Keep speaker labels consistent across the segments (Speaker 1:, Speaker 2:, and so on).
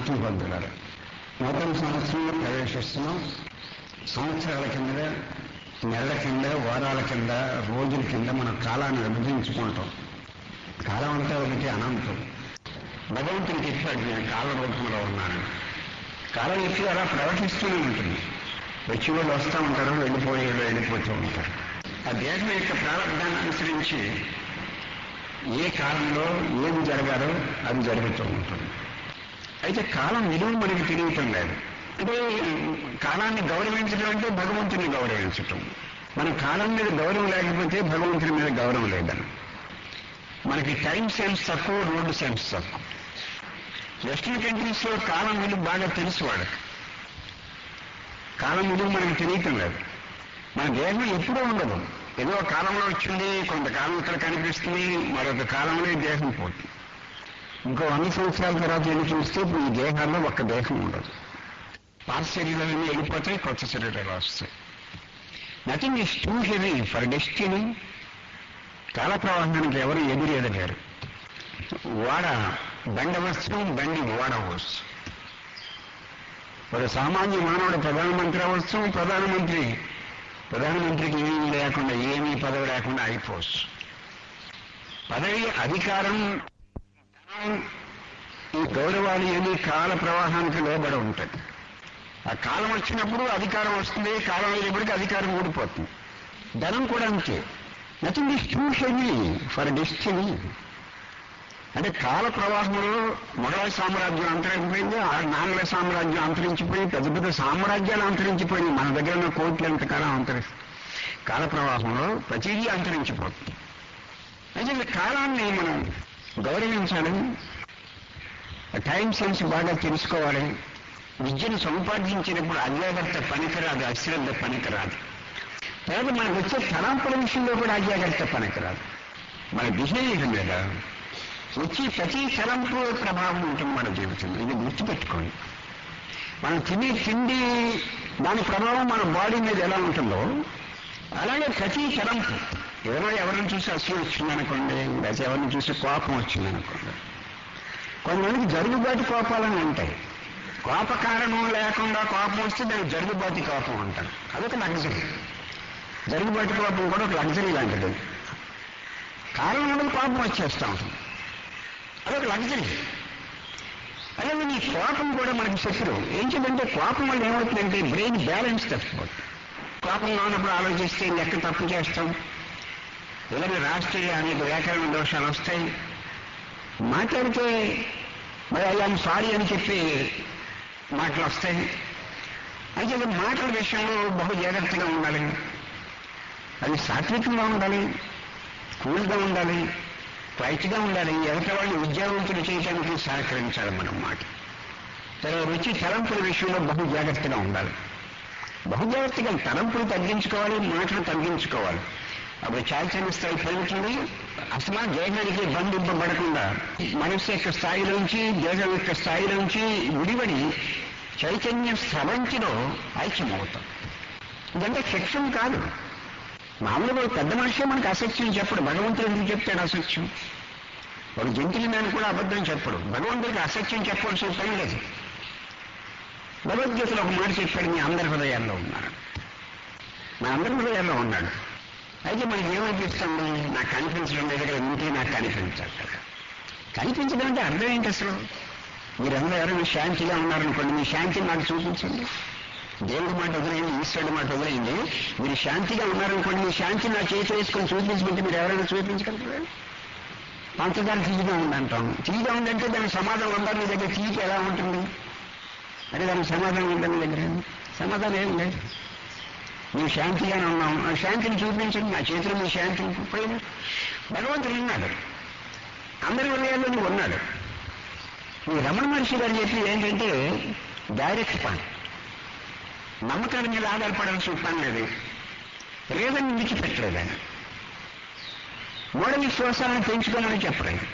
Speaker 1: ఆత్మబంధులారు నూతన సంవత్సరంలో ప్రవేశిస్తున్నాం సంవత్సరాల కింద నెలల కింద వారాల కింద రోజుల కింద మనం కాలాన్ని విభజించుకుంటాం కాలం అంతా ఒకటి అనంతం భగవంతునికి చెప్పాడు నేను కాల రూపంలో ఉన్నాను కాలం ఎప్పుడు అలా ప్రవర్తిస్తూనే ఉంటుంది వచ్చి వాళ్ళు వస్తూ ఉంటారు వెళ్ళిపోయే వాళ్ళు వెళ్ళిపోతూ ఉంటారు ఆ దేశం యొక్క ప్రారంభాన్ని అనుసరించి ఏ కాలంలో ఏది జరగాలో అది జరుగుతూ ఉంటుంది అయితే కాలం విలువ మనకి తెలియటం లేదు అంటే కాలాన్ని గౌరవించడం అంటే భగవంతుని గౌరవించటం మన కాలం మీద గౌరవం లేకపోతే భగవంతుని మీద గౌరవం లేదని మనకి టైం సెన్స్ తక్కువ రోడ్డు సెన్స్ తక్కువ వెస్టర్న్ కంట్రీస్ లో కాలం విలువ బాగా తెలుసు వాళ్ళకి కాలం విలువ మనకి తెలియటం లేదు మన దేహం ఎప్పుడూ ఉండదు ఏదో కాలంలో వచ్చింది కొంతకాలం ఇక్కడ కనిపిస్తుంది మరొక కాలంలో ఈ దేహం పోతుంది ఇంకో వంద సంవత్సరాల తర్వాత వెళ్ళి చూస్తే ఇప్పుడు ఈ దేహాల్లో ఒక్క దేహం ఉండదు పాత శరీరాలన్నీ వెళ్ళిపోతాయి కొత్త శరీరాలు వస్తాయి nothing is too heavy for destiny కాల ప్రవాహానికి ఎవరు ఎదురేదలేరు వాడ బండ వస్తువు బండి ఓడవచ్చు ఒక సామాన్య మానవుడు ప్రధానమంత్రి అవ్వచ్చు ప్రధానమంత్రి ప్రధానమంత్రికి ఏమీ లేకుండా ఏమీ పదవి లేకుండా అయిపోవచ్చు పదవి అధికారం ధనం, ఈ గౌరవాలు ఏమీ కాల ప్రవాహానికి లోబడి ఉంటాయి ఆ కాలం వచ్చినప్పుడు అధికారం వస్తుంది కాలం అయినప్పటికీ అధికారం ఊడిపోతుంది ధనం కూడా అంతే nothing is too heavy for destiny అంటే కాల ప్రవాహంలో మొఘలాయ సామ్రాజ్యం అంతరించిపోయింది ఆ నాంగ్ల సామ్రాజ్యం అంతరించిపోయి పెద్ద పెద్ద సామ్రాజ్యాలు అంతరించిపోయింది మన దగ్గర ఉన్న కోట్లు ఎంతకాలం అంతరి కాల ప్రవాహంలో ప్రతిదీ అంతరించిపోతుంది అయితే ఈ కాలాన్ని మనం గౌరవించాలి టైం సెన్స్ బాగా తెలుసుకోవాలి విద్యను సంపాదించినప్పుడు అజాగ్రత్త పనికిరాదు అశ్రద్ధ పనికిరాదు తర్వాత మనకు వచ్చే తలంపుల విషయంలో కూడా అజాగ్రత్త పనికిరాదు మన బిహేవియర్ మీద వచ్చి ప్రతి తలంపు ప్రభావం ఉంటుంది మన జీవితంలో ఇది గుర్తుపెట్టుకోండి మనం తినే తిండి దాని ప్రభావం మన బాడీ మీద ఎలా ఉంటుందో అలాగే ప్రతి తలంపు ఎవరో ఎవరిని చూసి అసలు వచ్చిందనుకోండి లేకపోతే ఎవరిని చూసి కోపం వచ్చిందనుకోండి కొంతమందికి జరుగుబాటు కోపాలని ఉంటాయి కోప కారణం లేకుండా కోపం వస్తే దానికి జరుగుబాటి కోపం అంటారు అదొక లగ్జరీ జరుగుబాటి కోపం కూడా ఒక లగ్జరీ లాంటిది కారణం ఉండదు కోపం వచ్చేస్తూ ఉంటుంది అదొక లగ్జరీ అదే ఈ కోపం కూడా మనకి శత్రువు ఏం చేద్దంటే కోపం వల్ల ఏమవుతుందంటే బ్రెయిన్ బ్యాలెన్స్ తప్పిపోతుంది కోపంగా ఉన్నప్పుడు ఆలోచిస్తే లెక్క తప్పు చేస్తాం ఇలాగే రాష్ట్రీయ అనేక వ్యాకరణ దోషాలు వస్తాయి మాట్లాడితే మరి ఐఎమ్ సారీ అని చెప్పి మాటలు వస్తాయి అయితే ఇది మాటల విషయంలో బహు జాగ్రత్తగా ఉండాలి అది సాత్వికంగా ఉండాలి కూల్గా ఉండాలి క్వైట్గా ఉండాలి ఎవరి వాళ్ళు ఉద్యోగంతులు చేయడానికి సహకరించాలి మనం మాట తర్వాత రుచి తలంపుల విషయంలో బహు జాగ్రత్తగా ఉండాలి బహు జాగ్రత్తగా తలంపులు తగ్గించుకోవాలి మాటలు తగ్గించుకోవాలి అప్పుడు చాల్సిన స్థాయి పెరుగుతుంది అసలు దేహానికి బంధింపబడకుండా మనస్సు యొక్క స్థాయి నుంచి దేహం యొక్క స్థాయి నుంచి విడివడి చైతన్య స్రవంతిలో ఐక్యమవుతాం ఇదంటే శిక్షణ కాదు మామూలుగా పెద్ద మనిషి మనకు అసత్యం చెప్పడు భగవంతుడు ఎందుకు చెప్తాడు అసత్యం వాడు జంతువులని కూడా అబద్ధం చెప్పడు భగవంతుడికి అసత్యం చెప్పవలసిన పని లేదు భగవద్గీతలో ఒక మాట చెప్పాడు మీ అందరి హృదయాల్లో ఉన్నాడు మా అందరి హృదయాల్లో ఉన్నాడు అయితే మనకి ఏమనిపిస్తుంది నాకు కనిపించడం లేదు కదా ఇంకే నాకు కనిపించాలి కదా కనిపించడం అంటే అర్థం ఏంటి అసలు మీరందరూ ఎవరైనా శాంతిగా ఉన్నారనుకోండి మీ శాంతిని నాకు చూపించండి దేవుడి మాట వదిలేయండి ఈశ్వరుడి మాట వదిలేయండి మీరు శాంతిగా ఉన్నారనుకోండి మీ శాంతిని నా చేతి వేసుకొని చూపించమంటే మీరు ఎవరైనా చూపించగలరా పంచదార తీయగా ఉందంటాం తీయగా ఉందంటే దానికి సమాధానం ఉందా మీ దగ్గర తీయక ఎలా ఉంటుంది అంటే దానికి సమాధానం ఉందా మీ దగ్గర సమాధానం ఏం లేదు మేము శాంతిగానే ఉన్నాం ఆ శాంతిని చూపించండి నా చేతిలో మీ శాంతిని పోయిన భగవంతుడు ఉన్నాడు అందరి హృదయాల్లో నువ్వు ఉన్నాడు ఈ రమణ మహర్షి గారు చెప్పి ఏంటంటే డైరెక్ట్ పని నమ్మకాల మీద ఆధారపడాల్సిన పని లేదు లేదని విడిచిపెట్టలేదు ఆయన మూఢ విశ్వాసాలను పెంచుకోమని చెప్పలేదు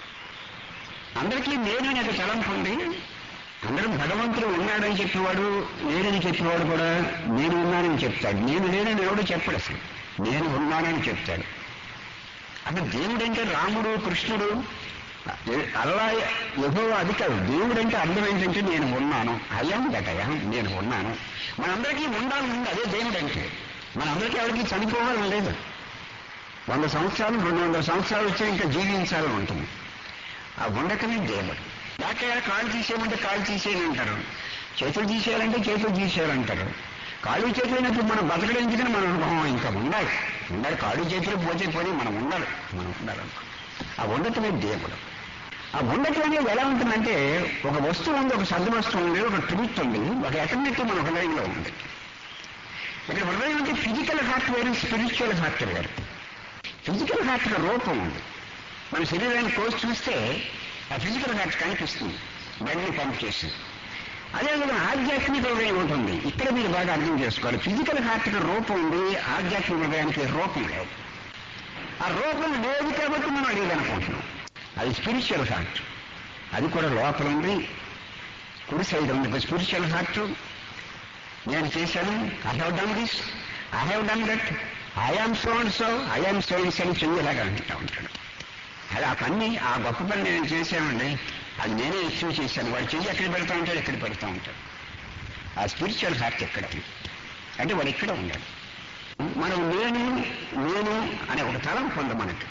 Speaker 1: అందరికీ నేనని ఒక తలంపు ఉంది అందరం భగవంతుడు ఉన్నాడని చెప్పేవాడు లేడని చెప్పేవాడు కూడా నేను ఉన్నానని చెప్తాడు నేను లేనని ఎవడు చెప్పడు అసలు నేను ఉన్నానని చెప్తాడు అసలు దేవుడంటే రాముడు కృష్ణుడు అల్లా యహో అది కాదు దేవుడు అంటే అర్థం ఏంటంటే నేను ఉన్నాను అయ్యాం దట్ అయ్యాం నేను ఉన్నాను మనందరికీ ఉండాలని ఉంది అదే దేవుడు అంటే మనందరికీ ఎవరికి చనిపోవాలని లేదు వంద సంవత్సరాలు రెండు వందల సంవత్సరాలు వచ్చి ఇంకా జీవించాలని ఉంటుంది ఆ ఉండకమే దేవుడు డాక్టర్ కాలు తీసేయమంటే కాలు తీసేయని అంటారు చేతులు తీసేయాలంటే చేతులు తీసేయాలంటారు కాళ్ళు చేతులైనప్పుడు మనం బతకడం ఎందుకని మనం అనుభవం ఇంకా ఉండాలి ఉండాలి కాళ్ళు చేతులు పోతే పోయి మనం ఉండాలి మనం ఉండాలనుకో ఆ ఉండటమే దేవుడు ఆ ఉండటం అనేది ఎలా ఉంటుందంటే ఒక వస్తువు ఉంది ఒక సద్దు వస్తువు ఉంది ఒక ట్రూత్ ఉంది ఒక ఎటర్నిటీ మన హృదయంలో ఉంది ఇక్కడ హృదయం అంటే ఫిజికల్ హార్ట్ వేరు స్పిరిచువల్ హార్ట్ వేరు ఫిజికల్ హార్ట్ రూపం ఉంది మన శరీరాన్ని కోసి చూస్తే ఆ ఫిజికల్ హార్ట్ కనిపిస్తుంది బయటని పంప్ చేసి అదేవిధంగా ఆధ్యాత్మిక హృదయం ఉంటుంది ఇక్కడ మీరు బాగా అర్థం చేసుకోవాలి ఫిజికల్ హార్ట్కి రూపం ఉంది ఆధ్యాత్మిక హృదయానికి రూపం లేదు ఆ రూపం లేదు కాబట్టి మనం లేదనుకుంటున్నాం అది స్పిరిచువల్ హార్ట్ అది కూడా లోపల ఉంది కుడి సైడ్ ఉంది స్పిరిచువల్ హార్ట్ నేను చేశాను I have done this I have done that I am so and so I am so and so అని చెయ్యేలాగా అంటూ ఉంటాడు అలా ఆ పని ఆ గొప్ప పని నేను చేశానండి అది నేనే ఇష్యూ చేశాను వాడు చెయ్యి ఎక్కడ పెడతా ఉంటాడు ఎక్కడ పెడతా ఉంటాడు ఆ స్పిరిచువల్ హార్ట్ ఎక్కడ అంటే వాడు ఇక్కడ ఉన్నాడు మనం నేను నేను అనే ఒక తలంపు ఉంది మనకి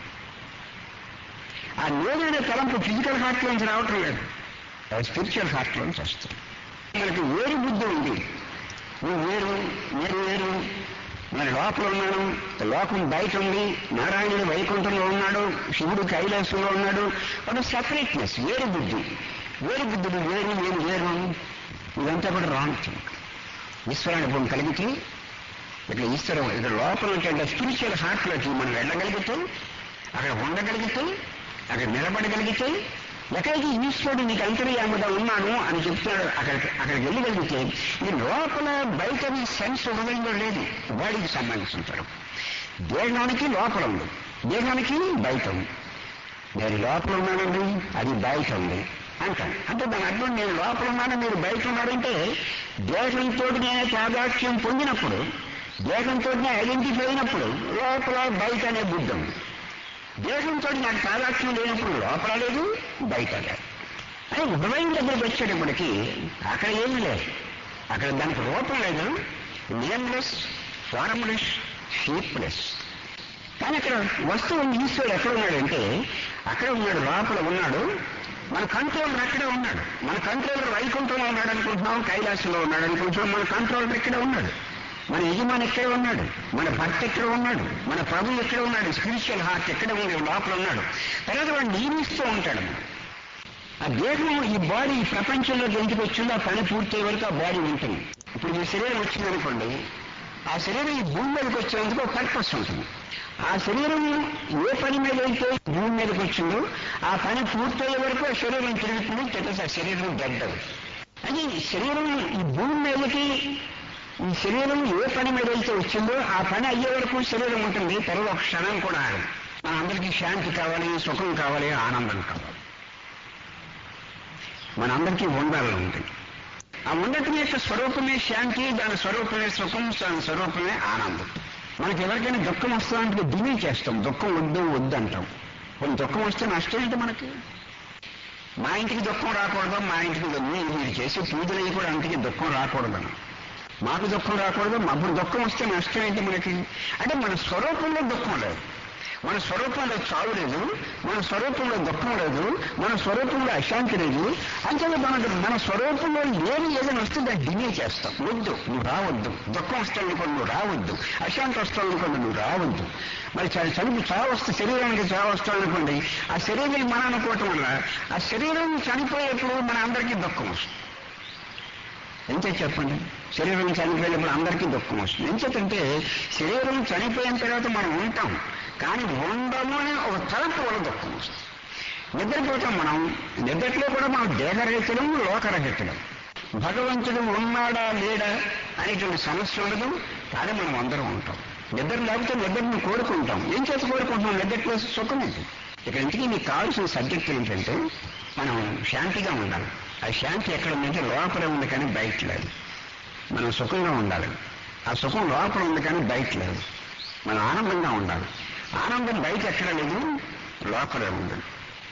Speaker 1: ఆ నేను అనే తలంపు ఫిజికల్ హార్ట్లోంచి రావటం లేదు అది స్పిరిచువల్ హార్ట్లోంచి వస్తుంది మనకి వేరు బుద్ధి ఉంది నువ్వు వేరు నేను వేరు మరి లోపల ఉన్నాడు లోకం బయట ఉంది నారాయణుడు వైకుంఠంలో ఉన్నాడు శివుడు కైలాసంలో ఉన్నాడు ఒక సెపరేట్నెస్ వేరు బుద్ధి వేరు బుద్ధుడు వేరు నేను వేరు ఇదంతా కూడా రాంగ్ థింక్ ఈశ్వరానుభవం కలిగితే ఇక్కడ ఈశ్వరం ఇక్కడ లోపల ఉంటే స్పిరిచువల్ హార్ట్లోకి మనం వెళ్ళగలిగితే అక్కడ ఉండగలిగితే అక్కడ నిలబడగలిగితే ఎక్కడికి ఈశ్వరుడు నీకు అంతర్యాముగా ఉన్నాను అని చెప్తున్నాడు అక్కడికి అక్కడికి వెళ్ళగలిగితే ఈ లోపల బయట సెన్స్ హృదయంలో లేదు బాడీకి సంబంధించిన దేహానికి లోపల ఉంది దేహానికి బయట ఉంది నేను లోపల ఉన్నానండి అది బయట ఉంది అంటాను అంటే దాని అర్థం నేను లోపల ఉన్నాను మీరు బయట ఉన్నారంటే దేహంతో నేను తాదాక్ష్యం పొందినప్పుడు దేహంతో ఐడెంటిఫై అయినప్పుడు లోపల బయట అనే బుద్ధి ఉంది దేహంతో నాకు తాదాక్ష్యం లేనప్పుడు లోపల లేదు బయట లేదు అని హృదయం దగ్గరికి వచ్చేటప్పటికి అక్కడ ఏమీ లేదు అక్కడ దానికి రూపం లేదు నేమ్లెస్ ఫార్మ్లెస్ షేప్లెస్ కానీ అక్కడ వస్తువు ఈశ్వరుడు ఎక్కడ ఉన్నాడంటే అక్కడ ఉన్నాడు లోపల ఉన్నాడు మన కంట్రోలర్ అక్కడే ఉన్నాడు మన కంట్రోలర్ వైకుంఠంలో ఉన్నాడు అనుకుంటున్నాం కైలాసంలో ఉన్నాడు అనుకుంటున్నాం మన కంట్రోలర్ ఇక్కడే ఉన్నాడు మన యజమాని ఎక్కడ ఉన్నాడు మన భర్త ఎక్కడ ఉన్నాడు మన ప్రభు ఎక్కడ ఉన్నాడు స్పిరిచువల్ హార్ట్ ఎక్కడ ఉంది లోపల ఉన్నాడు తర్వాత వాడు నియమిస్తూ ఉంటాడు ఆ దేహం ఈ బాడీ ఈ ప్రపంచంలోకి ఎందుకు వచ్చిందో ఆ పని పూర్తయ్యే వరకు ఆ బాడీ ఉంటుంది ఇప్పుడు మీ శరీరం వచ్చిందనుకోండి ఆ శరీరం ఈ భూమి మీదకి వచ్చేందుకు ఒక పర్పస్ ఉంటుంది ఆ శరీరం ఏ పని మీద అయితే భూమి మీదకి వచ్చిందో ఆ పని పూర్తయ్యే వరకు ఆ శరీరం తిరుగుతుంది తర్వాత ఆ శరీరం గడ్డదు అది ఈ శరీరం ఈ భూమి మీదకి ఈ శరీరం ఏ పని మీద అయితే వచ్చిందో ఆ పని అయ్యే వరకు శరీరం ఉంటుంది తర్వాత ఒక క్షణం కూడా ఆగదు మన అందరికీ శాంతి కావాలి సుఖం కావాలి ఆనందం కావాలి మనందరికీ ఉండాలని ఉంటుంది ఆ ఉండటం యొక్క స్వరూపమే శాంతి దాని స్వరూపమే సుఖం దాని స్వరూపమే ఆనందం మనకి ఎవరికైనా దుఃఖం వస్తుందంటే దివీ చేస్తాం దుఃఖం వద్దు వద్దు అంటాం కొన్ని దుఃఖం వస్తే నష్టం ఏంటి మనకి మా ఇంటికి దుఃఖం రాకూడదు మా ఇంటికి మీరు మీరు చేసే పూజలు కూడా ఇంటికి దుఃఖం రాకూడదని మాకు దుఃఖం రాకూడదు అప్పుడు దుఃఖం వస్తే నష్టం ఏంటి మనకి అంటే మన స్వరూపంలో దుఃఖం లేదు మన స్వరూపంలో చావు లేదు మన స్వరూపంలో దుఃఖం లేదు మన స్వరూపంలో అశాంతి లేదు అంటే మన మన స్వరూపంలో లేని ఏదైనా వస్తే దాన్ని డినే చేస్తాం వద్దు నువ్వు రావద్దు దుఃఖం వస్తానుకోండి నువ్వు రావద్దు అశాంతి వస్తానుకోండి నువ్వు రావద్దు మరి చ- చనిపి చావు వస్తే శరీరానికి చావు వస్తానుకోండి ఆ శరీరం మన అనుకోవటం వల్ల ఆ శరీరం చనిపోయేప్పుడు మన అందరికీ దుఃఖం వస్తుంది ఎంతే చెప్పండి శరీరం చనిపోయినప్పుడు అందరికీ దుఃఖం వస్తుంది ఎంచేతంటే శరీరం చనిపోయిన తర్వాత మనం ఉంటాం కానీ ఉండము అనే ఒక తలంపు వల్ల దుఃఖం వస్తుంది నిద్రపోతాం మనం నిద్రలో కూడా మనం దేహరహితులం లోకరహితులం భగవంతుడు ఉన్నాడా లేడా అనేటువంటి సమస్య ఉండదు కానీ మనం అందరం ఉంటాం నిద్ర లేకపోతే నిద్రను కోరుకుంటాం ఏం చేత కోరుకుంటున్నాం నిద్రలో సుఖం ఏంటి ఇక్కడ ఇంటికి మీకు కావాల్సిన సబ్జెక్ట్ ఏంటంటే మనం శాంతిగా ఉండాలి ఆ శాంతి ఎక్కడ ఉందంటే లోపల ఉంది కానీ బయట లేదు మనం సుఖంగా ఉండాలి ఆ సుఖం లోపల ఉంది కానీ బయట లేదు మనం ఆనందంగా ఉండాలి ఆనందం బయట ఎక్కడ లేదు లోపలే ఉంది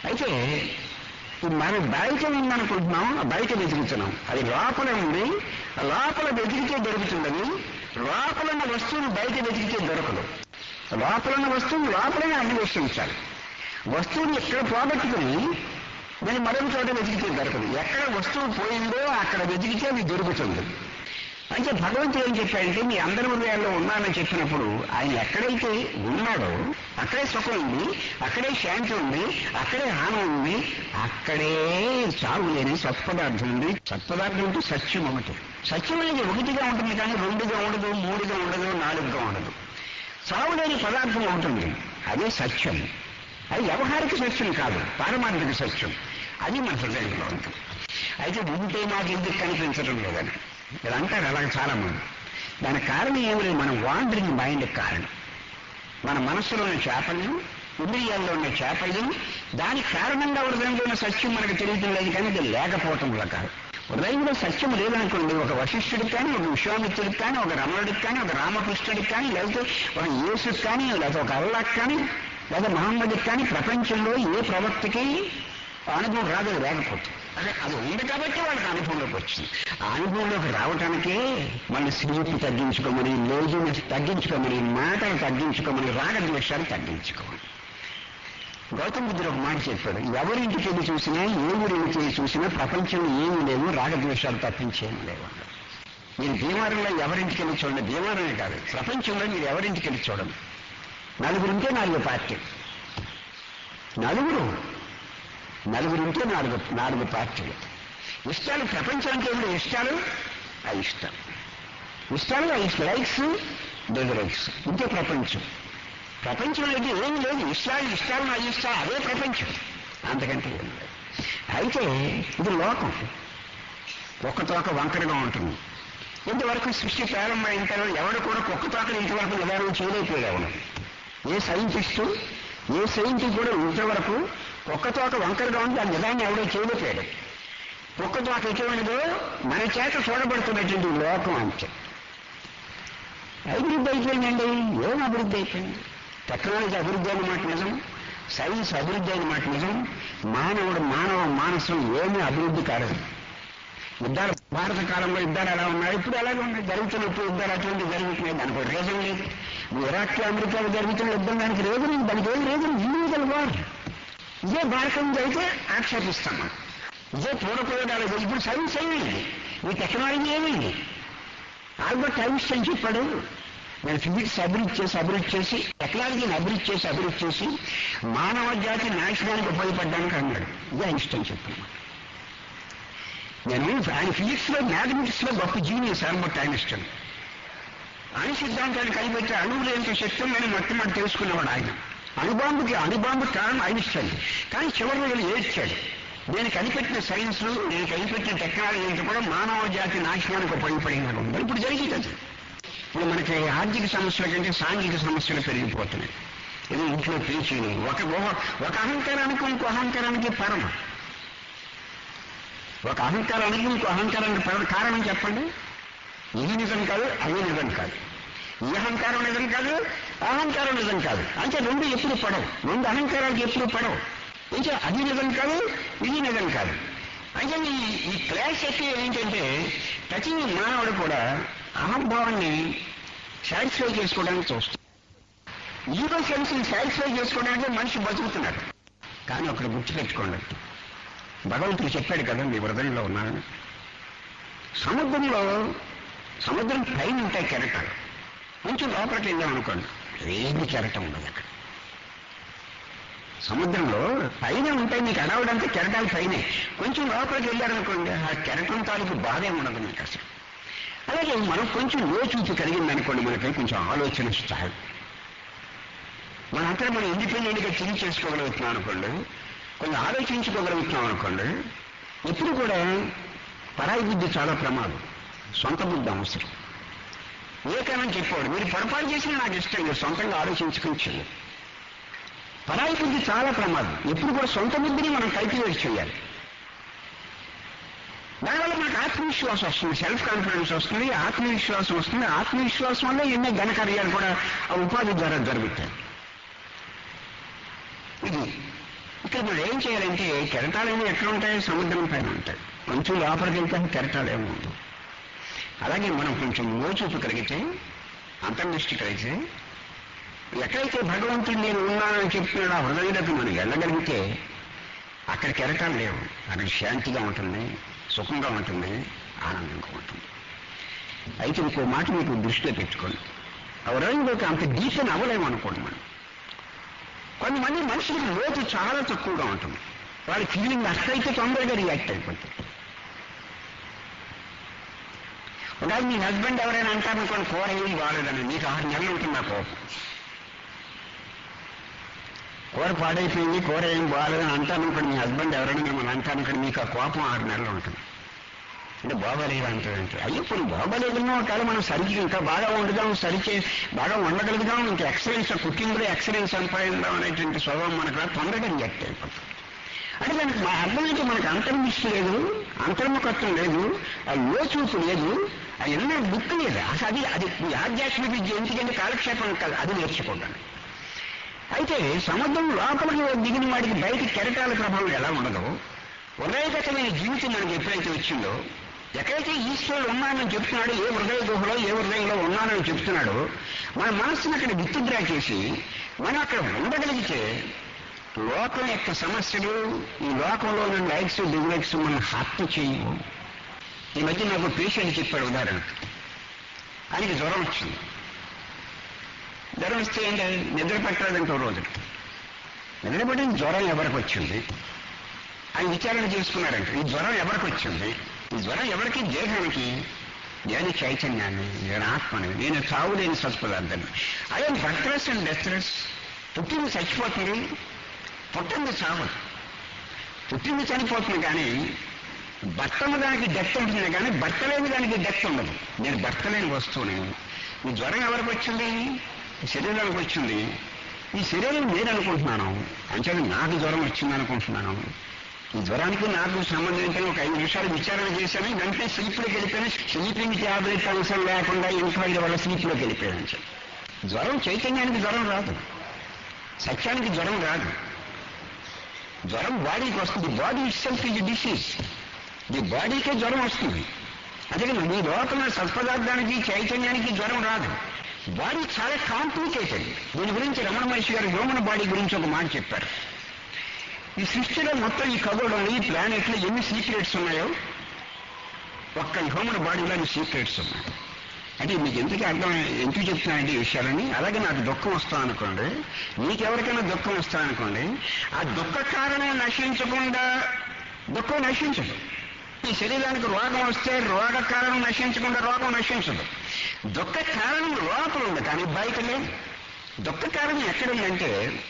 Speaker 1: అయితే ఇప్పుడు మనం బయట ఉందనుకుంటున్నాం ఆ బయట వెతుకుతున్నాం అది లోపల ఉంది ఆ లోపల వెతికితే దొరుకుతుందని లోపల ఉన్న వస్తువును బయట వెతికితే దొరకదు లోపల ఉన్న వస్తువును లోపలనే అన్వేషించాలి వస్తువుని ఎక్కడ పోగొట్టుకుని దాన్ని మరొక చోట వెతికితే దొరకదు ఎక్కడ వస్తువు పోయిందో అక్కడ వెతికితే అది దొరుకుతుంది అంటే భగవంతుడు ఏం చెప్పాడంటే మీ అందరి హృదయాల్లో ఉన్నానని చెప్పినప్పుడు ఆయన ఎక్కడైతే ఉన్నాడో అక్కడే సుఖం ఉంది అక్కడే శాంతి ఉంది అక్కడే ఆనందం ఉంది అక్కడే చావు లేని సత్పదార్థం ఉంది సత్పదార్థం అంటే సత్యం ఒకటి సత్యం అనేది ఒకటిగా ఉంటుంది కానీ రెండుగా ఉండదు మూడుగా ఉండదు నాలుగుగా ఉండదు చావు లేని పదార్థం ఉంటుంది అదే సత్యం అది వ్యవహారిక సత్యం కాదు పారమార్థిక సత్యం అది మన హృదయంలో ఉంటుంది అయితే ఉంటే నాకు ఎందుకు కనిపించడం లేదని ఇలా అంటారు అలాగే చాలా మంది దానికి కారణం ఏమి లేదు మన వాండరింగ్ మైండ్ కారణం మన మనస్సులో ఉన్న చాపల్యం ఇంద్రియాల్లో ఉన్న చాపల్యం దానికి కారణంగా హృదయంలో ఉన్న సత్యం మనకు తెలియటం లేదు కానీ అది లేకపోవటం వల్ల కాదు హృదయంలో సత్యం లేదనుకోండి ఒక వశిష్ఠుడికి కానీ ఒక విశ్వామిత్రుడికి కానీ ఒక రమణుడికి కానీ ఒక రామకృష్ణుడికి కానీ లేకపోతే ఒక యేసుకి కానీ లేకపోతే ఒక అల్లాకి కానీ లేదా మహమ్మద్కి కానీ ప్రపంచంలో ఏ ప్రవక్తకి అనుభవం రాదు అది లేకపోతే అదే అది ఉంది కాబట్టి వాళ్ళకి అనుభవంలోకి వచ్చింది ఆ అనుభవంలోకి రావటానికే మన స్లీప్ తగ్గించుకోమని లేజినెస్ తగ్గించుకోమని మాటలు తగ్గించుకోమని రాగద్వేషాలు తగ్గించుకోమని గౌతమ బుద్ధుడు ఒక మాట చెప్పాడు ఎవరింటికి వెళ్ళి చూసినా ఏ ఊరికి వెళ్ళి చూసినా ప్రపంచంలో ఏమీ లేవు రాగద్వేషాలు తప్పించేమీ లేవు అన్నాడు. మీరు భీమారంలో ఎవరింటికి వెళ్ళి చూడండి భీమారమే కాదు ప్రపంచంలో మీరు ఎవరింటికి వెళ్ళి చూడండి నలుగురు ఉంటే నాలుగు పార్టీ నలుగురు నలుగురు ఉంటే నాలుగు నాలుగు పార్టీలు ఇష్టాలు ప్రపంచానికి ఏమిటి ఇష్టాలు ఆ ఇష్టం ఇష్టాలు ఆ ఇష్ట లైక్స్ లైక్స్ ఇంతే ప్రపంచం ప్రపంచం అయితే ఏమి లేదు ఇష్టాలు ఇష్టాలు నా ఇష్టాలు అదే ప్రపంచం అంతకంటే ఏం లేదు అయితే ఇది లోకం ఒక్క తోక వంకరగా ఉంటుంది ఇంతవరకు సృష్టి ప్రారంభమైన తర్వాత ఎవడు కూడా కుక్క తోకలు ఇంతవరకు నివారణ చేయలేకపోయాడు ఎవడు ఏ సైంటిస్టు ఏ సైంటిస్ట్ కూడా ఇంతవరకు కుక్క తోక వంకరగా ఉంది ఆ నిదాన్ని ఎవడో చేయలేకపోయాడు కుక్క తోక ఎటువంటిదో మన చేత చూడబడుతున్నటువంటి లోకం అంతే అభివృద్ధి అయిపోయిందండి ఏం అభివృద్ధి అయిపోయింది టెక్నాలజీ అభివృద్ధి అన్నమాట నిజం సైన్స్ అభివృద్ధి అన్నమాట నిజం మానవుడు మానవ మానసం ఏమీ అభివృద్ధి కాలేదు యుద్ధాలు భారత కాలంలో యుద్ధాలు ఎలా ఉన్నాయి ఇప్పుడు అలాగే ఉన్నాయి జరుగుతున్నప్పుడు యుద్ధాలు అటువంటి జరుగుతున్నాయి దానికి ఒక రీజన్ లేదు ఇరాక్ అమెరికాలో జరుగుతున్న యుద్ధం దానికి రీజన్ ఉంది దానికి ఏం రీజన్ ఇండివిజువల్ వార్ ఇదే భారతం అయితే ఆక్షేపిస్తాం మనం ఇదే పూర్వపయోగాలు ఇప్పుడు సైన్స్ ఏమైంది ఈ టెక్నాలజీ ఏమైంది ఆల్బర్ట్ ఐన్స్టైన్ చెప్పాడు నేను ఫిజిక్స్ అభివృద్ధి చేసి అభివృద్ధి చేసి టెక్నాలజీని అభివృద్ధి చేసి అభివృద్ధి చేసి మానవ జాతి నాశనానికి ఉపయోగపడ్డానికి అన్నాడు ఇది ఐన్స్టైన్ చెప్పాను నేను ఆయన ఫిజిక్స్ లో మ్యాథమెటిక్స్ లో గొప్ప జీనియస్ ఆల్బర్ట్ ఐన్స్టైన్ అణు సిద్ధాంతాన్ని కనిపెట్టే అణువులు ఎంత శక్తి నేను మొట్టమొదటి తెలుసుకున్నవాడు ఆయన అణుబాంబుకి అణుబాంబు కారణం ఐన్స్టైన్ కానీ చివరి రోజులు ఏడ్చాడు నేను కనిపెట్టిన సైన్స్ నేను కనిపెట్టిన టెక్నాలజీ అంతా కూడా మానవ జాతి నాశనానికి ఉపయోగపడినట్టు ఉంది ఇప్పుడు జరిగింది అది ఇప్పుడు మనకి ఆర్థిక సమస్యల కంటే సాంఘిక సమస్యలు పెరిగిపోతున్నాయి ఇది ఇంట్లో పీచీలు ఒక ఒక- ఒక అహంకారానికి ఇంకో అహంకారానికి పరమ ఒక అహంకారానికి ఇంకో అహంకారానికి పరమ కారణం చెప్పండి ఇది నిజం కాదు అది నిజం కాదు ఈ అహంకారం నిజం కాదు ఆ అహంకారం నిజం కాదు అంటే రెండు ఎప్పుడు పడవు రెండు అహంకారాలకు ఎప్పుడు పడవు అంటే అది నిజం కాదు ఇది నిజం కాదు అంటే ఈ ఈ క్లాష్ ఎక్కి ఏంటంటే ప్రతి మానవుడు కూడా అహంభావాన్ని సాటిస్ఫై చేసుకోవడానికి చూస్తాడు ఈగో సెన్స్ సాటిస్ఫై చేసుకోవడానికి మనిషి బతుకుతున్నాడు కానీ ఒకటి గుర్తుపెట్టుకోండి భగవంతుడు చెప్పాడు కదా మీ హృదయంలో ఉన్నాను సముద్రంలో సముద్రం పైన ఉంటాయి కెరటాలు కొంచెం లోపలికి వెళ్ళాం అనుకోండి ఏమి కెరటం ఉండదు అక్కడ సముద్రంలో పైన ఉంటాయి మీకు అడవడానికి కెరటాలు పైనే కొంచెం లోపలికి వెళ్ళారనుకోండి ఆ కెరటం తాలూకు బాధే ఉండదు మీకు అసలు అలాగే మనం కొంచెం లోచూపు కలిగింది అనుకోండి మనకి కొంచెం ఆలోచన స్థాయి మనంతా మనం ఇండిపెండెంట్గా థింక్ చేసుకోగలుగుతున్నాం అనుకోండి కొంచెం ఆలోచించుకోగలుగుతున్నాం అనుకోండి ఎప్పుడు కూడా పరాయి బుద్ధి చాలా ప్రమాదం సొంత బుద్ధి అవసరం వివేకానంద చెప్పాడు మీరు పొరపాటు చేసినా నాకు ఇష్టం లేదు సొంతంగా ఆలోచించుకుని చేయాలి పరాయి బుద్ధి చాలా ప్రమాదం ఎప్పుడు కూడా సొంత బుద్ధిని మనం కల్టివేట్ చేయాలి దానివల్ల మనకు ఆత్మవిశ్వాసం వస్తుంది సెల్ఫ్ కాన్ఫిడెన్స్ వస్తుంది ఆత్మవిశ్వాసం వస్తుంది ఆత్మవిశ్వాసం వల్ల ఎన్నో ఘనకార్యాలు కూడా ఆ ఉపాధి ద్వారా జరుగుతాయి ఇది ఇక్కడ మనం ఏం చేయాలంటే కెరటాలు ఎక్కడ ఉంటాయి సముద్రం పైన ఉంటాయి కొంచెం లోపలికి వెళ్తే కెరటాలు ఏమి ఉండవు అలాగే మనం కొంచెం మోచూపు కలిగితే అంతర్దృష్టి కలిగితే ఎక్కడైతే భగవంతుడు నేను ఉన్నానని చెప్తున్నాడు ఆ హృదయంలోకి మనం వెళ్ళగలిగితే అక్కడ కెరటాలు లేవు అక్కడ శాంతిగా ఉంటుంది సుఖంగా ఉంటుంది ఆనందంగా ఉంటుంది అయితే ఇంకో మాట మీకు దృష్టిలో పెట్టుకోండి ఆ హృదయంలోకి అంత డీసెన్ అవ్వలేము అనుకోండి మనం కొంతమంది మనుషులకు లోతు చాలా తక్కువగా ఉంటుంది వాళ్ళ ఫీలింగ్ అక్కడైతే తొందరగా రియాక్ట్ అయిపోతుంది ఒకవేళ మీ హస్బెండ్ ఎవరైనా అంటారనుకోండి కూర ఏమి బాగాలేదని మీకు ఆరు నెలలు ఉంటుంది ఆ కోపం కూర పాడైపోయింది కూర ఏం బాగాలేదని అంటారనుకోండి మీ హస్బెండ్ ఎవరైనా మిమ్మల్ని అంటారనుకోండి మీకు ఆ కోపం ఆరు నెలలు ఉంటుంది అంటే బాగోలేదు అంటే అయ్యో ఇప్పుడు బాగోలేదన్నా ఒకవేళ మనం సరికి ఇంకా బాగా వండుదాం సరిచే బాగా వండగలుగుదాం ఇంకా ఎక్సలెన్స్ కుకింగ్లో ఎక్సలెన్స్ సంపాదిద్దాం అనేటువంటి స్వభావం మనకు రాదు, తొందరగా రియాక్ట్ అయిపోతుంది అంటే దానికి మా అర్థం ఏంటి మనకు అంతర్దృష్టి లేదు అంతర్ముఖత్వం లేదు ఆ లోచూపు లేదు అది ఎన్నో బుక్ లేదు అసలు అది అది ఈ ఆధ్యాత్మిక విద్య ఎందుకంటే కాలక్షేపం కాదు అది నేర్చుకోవడానికి అయితే సముద్రం లోపలికి దిగిన వాడికి బయట కెరటాల ప్రభావం ఎలా ఉండదో హృదయగతమైన జీవితం మనకి ఎప్పుడైతే వచ్చిందో ఎక్కడైతే ఈశ్వరుడు ఉన్నానని చెప్తున్నాడు ఏ హృదయ గుహలో ఏ హృదయంలో ఉన్నానని చెప్తున్నాడో మన మనస్సును అక్కడ విత్డ్రా చేసి మనం అక్కడ ఉండగలిగితే లోకం యొక్క సమస్యలు ఈ లోకంలో ఉన్న లైక్స్ డిగ్లైక్స్ మనం హత్య చేయవు ఈ మధ్య నాకు పేషెంట్ చెప్పాడు ఉదాహరణ ఆయనకి జ్వరం వచ్చింది జ్వరం వస్తే ఏంటి నిద్ర పట్టలేదంటే రోజు నిద్ర పట్టిన జ్వరం ఎవరికి వచ్చింది ఆయన విచారణ చేసుకున్నారంట ఈ జ్వరం ఎవరికి వచ్చింది ఈ జ్వరం ఎవరికి దేహానికి నేను చైతన్యాన్ని నేను ఆత్మని నేను చావు లేని సత్పదార్థాన్ని అదే బర్త్లెస్ అండ్ డెత్లెస్ పుట్టింది చచ్చిపోతుంది పుట్టింది చావదు పుట్టింది చనిపోతుంది కానీ భర్తలు దానికి డెత్ ఉంటుంది కానీ భర్త లేని దానికి డెత్ ఉండదు నేను భర్త లేని వస్తువుని ఈ జ్వరం ఎవరికి వచ్చింది ఈ శరీరానికి వచ్చింది ఈ శరీరం నేను అనుకుంటున్నాను అంటే నాకు జ్వరం వచ్చింది అనుకుంటున్నాను ఈ జ్వరానికి నాకు సంబంధం ఏంటని ఒక ఐదు నిమిషాలు విచారణ చేశాను వెంటనే స్లీప్లోకి వెళ్ళిపోయాను స్లీపింగ్ ట్యాబ్లెట్ అవసరం లేకుండా ఇంట్లో వల్ల స్లీప్లోకి వెళ్ళిపోయాను సార్ జ్వరం చైతన్యానికి జ్వరం రాదు సత్యానికి జ్వరం రాదు జ్వరం బాడీకి వస్తుంది body itself is disease the బాడీకే జ్వరం వస్తుంది అందుకని మీ లోపల సత్పదార్థానికి చైతన్యానికి జ్వరం రాదు బాడీ చాలా కాంప్లికేటెడ్ దీని గురించి రమణ మహర్షి గారు హ్యూమన్ బాడీ గురించి ఒక మాట చెప్పారు ఈ సృష్టిలో మొత్తం ఈ ఖగోళంలో ఈ ప్లానెట్లో ఎన్ని సీక్రెట్స్ ఉన్నాయో ఒక్క హ్యూమన్ బాడీలో అన్ని సీక్రెట్స్ ఉన్నాయి అంటే మీకు ఎందుకు అర్థం ఎందుకు చెప్తున్నానంటే ఈ విషయాలని అలాగే నాకు దుఃఖం వస్తా అనుకోండి మీకెవరికైనా దుఃఖం వస్తా అనుకోండి ఆ దుఃఖ కారణం నశించకుండా దుఃఖం నశించదు ఈ శరీరానికి రోగం వస్తే రోగ కారణం నశించకుండా రోగం నశించదు దుఃఖ కారణం లోపల ఉంది కానీ బయట లేదు దుఃఖ కారణం ఎక్కడుందంటే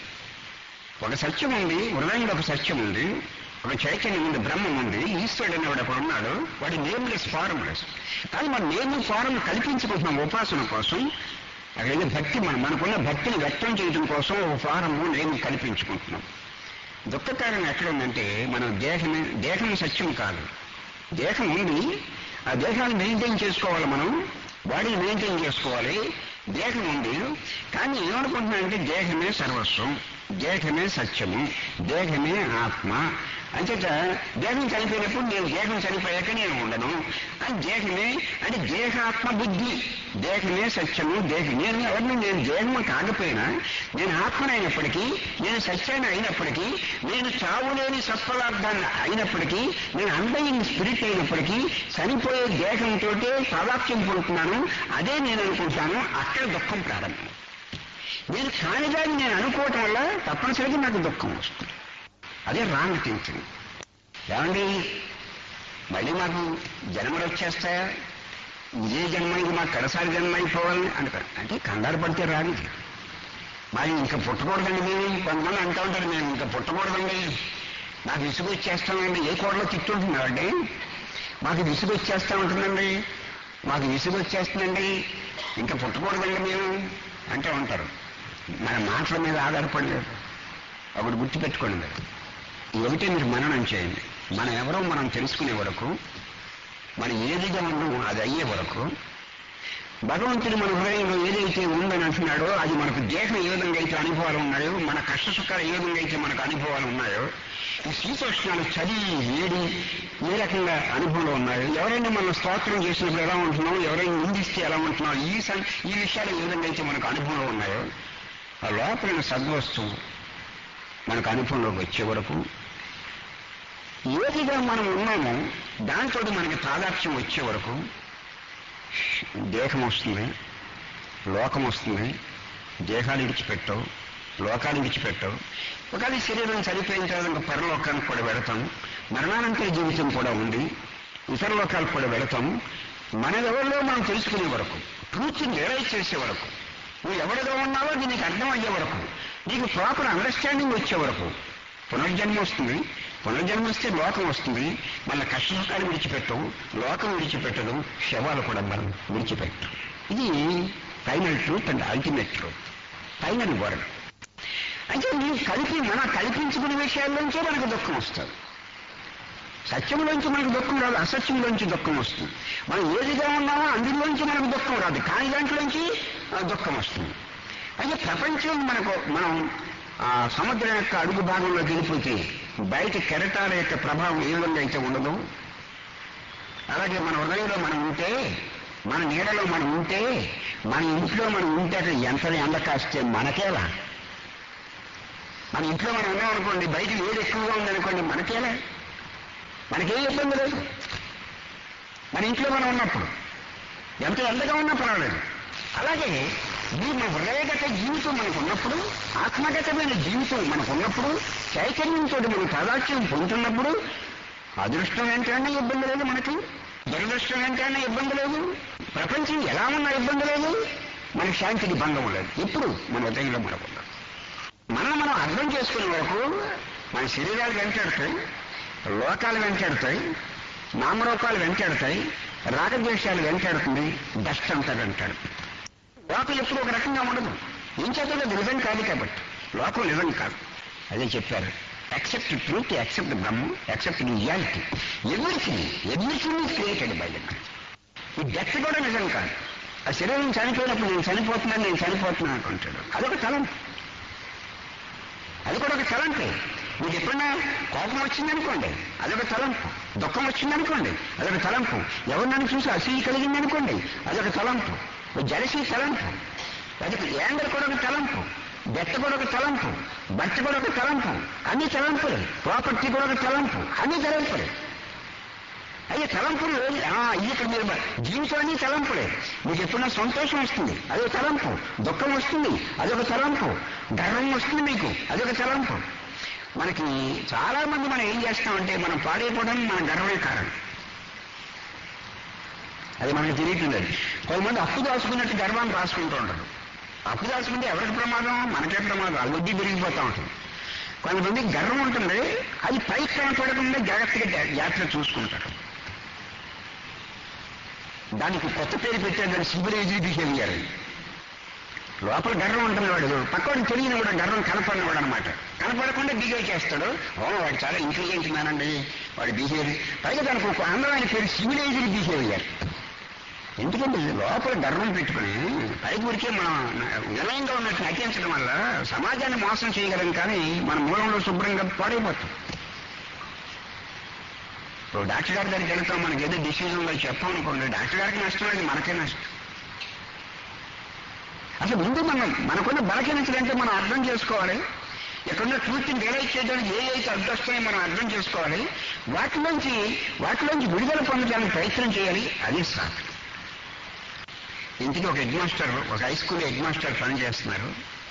Speaker 1: ఒక సత్యం ఉంది హృదయంలో ఒక సత్యం ఉంది ఒక చైతన్యం ఉంది బ్రహ్మం ఉంది ఈశ్వరుడు అనేవాడు అక్కడ ఉన్నాడు వాడి నేమ్లెస్ ఫారంలెస్ కానీ మన నేమ్ ఫారం కల్పించుకుంటున్నాం ఉపాసన కోసం అక్కడైతే భక్తి మనం మనకున్న భక్తిని వ్యక్తం చేయడం కోసం ఒక ఫారము నేమ్ కల్పించుకుంటున్నాం దుఃఖ కారణం ఎక్కడ ఉందంటే మనం దేహమే దేహం సత్యం కాదు దేహం ఉంది ఆ దేహాన్ని మెయింటైన్ చేసుకోవాలి మనం బాడీని మెయింటైన్ చేసుకోవాలి దేహం ఉంది కానీ ఏమనుకుంటున్నానంటే దేహమే సర్వస్వం దేహమే సత్యము దేహమే ఆత్మ అంచేత దేహం చనిపోయినప్పుడు నేను దేహం చనిపోయాక నేను ఉండను అని దేహమే అంటే దేహాత్మ బుద్ధి దేహమే సత్యము దేహం నేను ఎవరిని నేను దేహము కాకపోయినా నేను ఆత్మనైనప్పటికీ నేను సత్యాన్ని అయినప్పటికీ నేను చావులేని సత్పదార్థాన్ని అయినప్పటికీ నేను అన్బయింగ్ స్పిరిట్ అయినప్పటికీ చనిపోయే దేహంతో సాదాక్ష్యం పొందుతున్నాను అదే నేను అనుకుంటాను అక్కడ దుఃఖం ప్రారంభం నేను కానిదాన్ని నేను అనుకోవటం వల్ల తప్పనిసరిగా నాకు దుఃఖం వస్తుంది అదే రాంగ్ థింకింగ్ ఏమండి మళ్ళీ మాకు జన్మలు వచ్చేస్తాయా ఇదే జన్మ ఇది మాకు కడసారి జన్మ అయిపోవాలని అంటారు అంటే కంగారు పడితే రానిది మరి ఇంకా పుట్టకూడదండి మేము కొంతమంది అంటూ ఉంటారు మేము ఇంకా పుట్టకూడదండి నాకు విసుగు వచ్చేస్తామండి ఏ కోడలో తిట్టుంటున్నారండి మాకు విసుగు వచ్చేస్తా ఉంటుందండి మాకు విసుగు వచ్చేస్తుందండి ఇంకా పుట్టకూడదండి మేము అంటూ ఉంటారు మన మాటల మీద ఆధారపడలేదు ఒకటి గుర్తుపెట్టుకోండి మీరు ఈ ఒకటే మీరు మననం చేయండి మనం ఎవరో మనం తెలుసుకునే వరకు మనం ఏదిగా ఉన్నామో అది అయ్యే వరకు భగవంతుడు మన హృదయంలో ఏదైతే ఉందని అంటున్నాడో అది మనకు దేహం ఏ విధంగా అయితే అనుభవాలు ఉన్నాయో మన కష్ట సుఖాలు ఏ విధంగా అయితే మనకు అనుభవాలు ఉన్నాయో ఈ శీతోష్ణాలు చలి వేడి ఏ రకంగా అనుభవంలో ఉన్నాయో ఎవరైనా మనం స్తోత్రం చేసినప్పుడు ఎలా ఉంటున్నాం ఎవరైనా నిందిస్తే ఎలా ఉంటున్నాం ఈ సం- ఈ విషయాలు ఏ విధంగా అయితే మనకు అనుభవంలో ఉన్నాయో ఆ లోపల సద్వస్తువు మనకు అనుభవంలోకి వచ్చే వరకు ఏదిగా మనం ఉన్నామో దాంతో మనకి తాదాత్మ్యం వచ్చే వరకు దేహం వస్తుంది లోకం వస్తుంది దేహాలు విడిచిపెట్టవు లోకాలు విడిచిపెట్టవు ఒకవేళ శరీరం చనిపోయిన తర్వాత ఇంకా పరలోకానికి కూడా వెళతాం మరణానంతర జీవితం కూడా ఉంది ఇతర లోకాలకు కూడా వెళతాం మన ఎవరిలో మనం తెలుసుకునే వరకు ట్రూత్ రియలైజ్ చేసే వరకు నువ్వు ఎవరిగా ఉన్నావో అది నీకు అర్థం అయ్యే వరకు నీకు ప్రాపర్ అండర్స్టాండింగ్ వచ్చే వరకు పునర్జన్మ వస్తుంది పునర్జన్మ వస్తే లోకం వస్తుంది మళ్ళీ కష్ట సుఖాలు విడిచిపెట్టవు లోకం విడిచిపెట్టదు శవాలు కూడా మనం విడిచిపెట్టవు ఇది final truth and ultimate truth final word అంటే నీవు కలిపి మన కల్పించుకునే విషయాల్లోంచే మనకు దుఃఖం వస్తుంది సత్యంలోంచి మనకు దుఃఖం రాదు అసత్యంలోంచి దుఃఖం వస్తుంది మనం ఏదిగా ఉన్నామో అందులోంచి మనకు దుఃఖం రాదు కాని దాంట్లోంచి ఆ, దుఃఖం వస్తుంది అయితే ప్రపంచం మనకు మనం ఆ సముద్రం యొక్క అడుగు భాగంలోకి వెళ్ళిపోతే బయట కెరటాల యొక్క ప్రభావం ఏ విధంగా అయితే ఉండదు అలాగే మన హృదయంలో మనం ఉంటే మన నీడలో మనం ఉంటే మన ఇంట్లో మనం ఉంటే అక్కడ ఎంత ఎండ కాస్తే మనకేలా మన ఇంట్లో మనం ఉన్నాం అనుకోండి బయట వేడి ఎక్కువగా ఉందనుకోండి మనకేలా మనకేం ఇబ్బంది లేదు మన ఇంట్లో మనం ఉన్నప్పుడు ఎంత ఎండగా ఉన్నా పర్వాలేదు అలాగే ఈ మన హృదయగత జీవితం మనకు ఉన్నప్పుడు ఆత్మగతమైన జీవితం మనకు ఉన్నప్పుడు చైతన్యంతో మనం పదార్థం పొందుతున్నప్పుడు అదృష్టం ఏంటన్నా ఇబ్బంది లేదు మనకి దురదృష్టం ఏంటన్నా ఇబ్బంది లేదు ప్రపంచం ఎలా ఉన్నా ఇబ్బంది లేదు మనకి శాంతికి భంగం లేదు ఇప్పుడు మన హృదయంలో మనకు ఉన్నది. మనం మనం అర్థం చేసుకునే వరకు మన శరీరాలు వెంటాడతాయి లోకాలు వెంటాడతాయి నామరూపాలు వెంటాడతాయి రాగద్వేషాలు వెంటాడుతుంది డస్ట్ అంతా వెంటాడు లోకం ఎప్పుడు ఒక రకంగా ఉండదు ఏం చేద్దాం అది నిజం కాదు కాబట్టి లోకం నిజం కాదు అదే చెప్పారు accept truth accept Brahma accept reality everything everything created by ఈ డెత్ కూడా నిజం కాదు ఆ శరీరం చనిపోయినప్పుడు నేను చనిపోతున్నాను నేను చనిపోతున్నాను అనుకుంటాడు అదొక తలంపు అది కూడా ఒక తలంపే మీకు ఎప్పుడన్నా కోపం వచ్చిందనుకోండి అదొక తలంపు దుఃఖం వచ్చిందనుకోండి అదొక తలంపు ఎవరు నన్ను చూసి అసూయ కలిగిందనుకోండి అదొక తలంపు జలసి తలంపు అది యాంగర్ కూడా ఒక తలంపు డెత్ కూడా ఒక తలంపు భర్త కూడా ఒక తలంపు అన్ని తలంపులే ప్రాపర్టీ కూడా ఒక తలంపు అన్ని తలంపులే అయ్యే తలంపులు ఆ, ఇది ఇక్కడ మీరు బ- జీవితాన్ని తలంపులే మీకు ఎప్పుడైనా సంతోషం వస్తుంది అదొక తలంపు దుఃఖం వస్తుంది అదొక తలంపు గర్వం వస్తుంది మీకు అదొక తలంపు మనకి చాలా మంది మనం ఏం చేస్తామంటే మనం పాడైపోవడం మన గర్వమే కారణం అది మనకి తెలియట్లేదు అది కొంతమంది అప్పు దాచుకున్నట్టు గర్వాన్ని రాసుకుంటూ ఉంటారు అప్పు దాచుకుంటే ఎవరికి ప్రమాదం మనకే ప్రమాదం అది వడ్డీ పెరిగిపోతూ ఉంటుంది కొంతమంది గర్వం ఉంటుంది అది పైకి కనపడకుండా జాగ్రత్తగా జా- జాగ్రత్తగా చూసుకుంటారు దానికి కొత్త పేరు పెట్టారు దాన్ని సిబిలైజీ బిహేవియర్ అని లోపల గర్వం ఉంటుంది వాడు పక్కవాడికి తెలియని కూడా గర్వం కనపడిన వాడు అనమాట కనపడకుండా బిహేవ్ చేస్తాడు ఓ వాడు చాలా ఇంటెలిజెంట్ మ్యాన్ అండి వాడి బిహేవియర్ పైగా దానికి ఒక అందమైన పేరు సివిలైజ్డ్ బిహేవియర్ ఎందుకంటే లోపల గర్వం పెట్టుకుని పైకి ఊరికే మనం వినయంగా ఉన్నట్టు నటించడం వల్ల సమాజాన్ని మోసం చేయగలం కానీ మన మూలంలో శుభ్రంగా పాడైపోతాం ఇప్పుడు డాక్టర్ గారి దగ్గరికి వెళ్తాం మనకి ఏదో డిసీజ్ ఉందో చెప్పామనుకోండి డాక్టర్ గారికి నష్టం లేదు మనకే నష్టం అసలు ముందు మనం మనకున్న బలహీనతలంటే మనం అర్థం చేసుకోవాలి ఎక్కడున్న ట్రూత్ని రియలైజ్ చేయడానికి ఏ అయితే అడ్డొస్తాయో మనం అర్థం చేసుకోవాలి వాటిలోంచి వాటిలోంచి విడుదల పొందడానికి ప్రయత్నం చేయాలి అది సాధన ఇంటికి ఒక హెడ్ మాస్టర్ ఒక హై స్కూల్ హెడ్ మాస్టర్ పని చేస్తున్నారు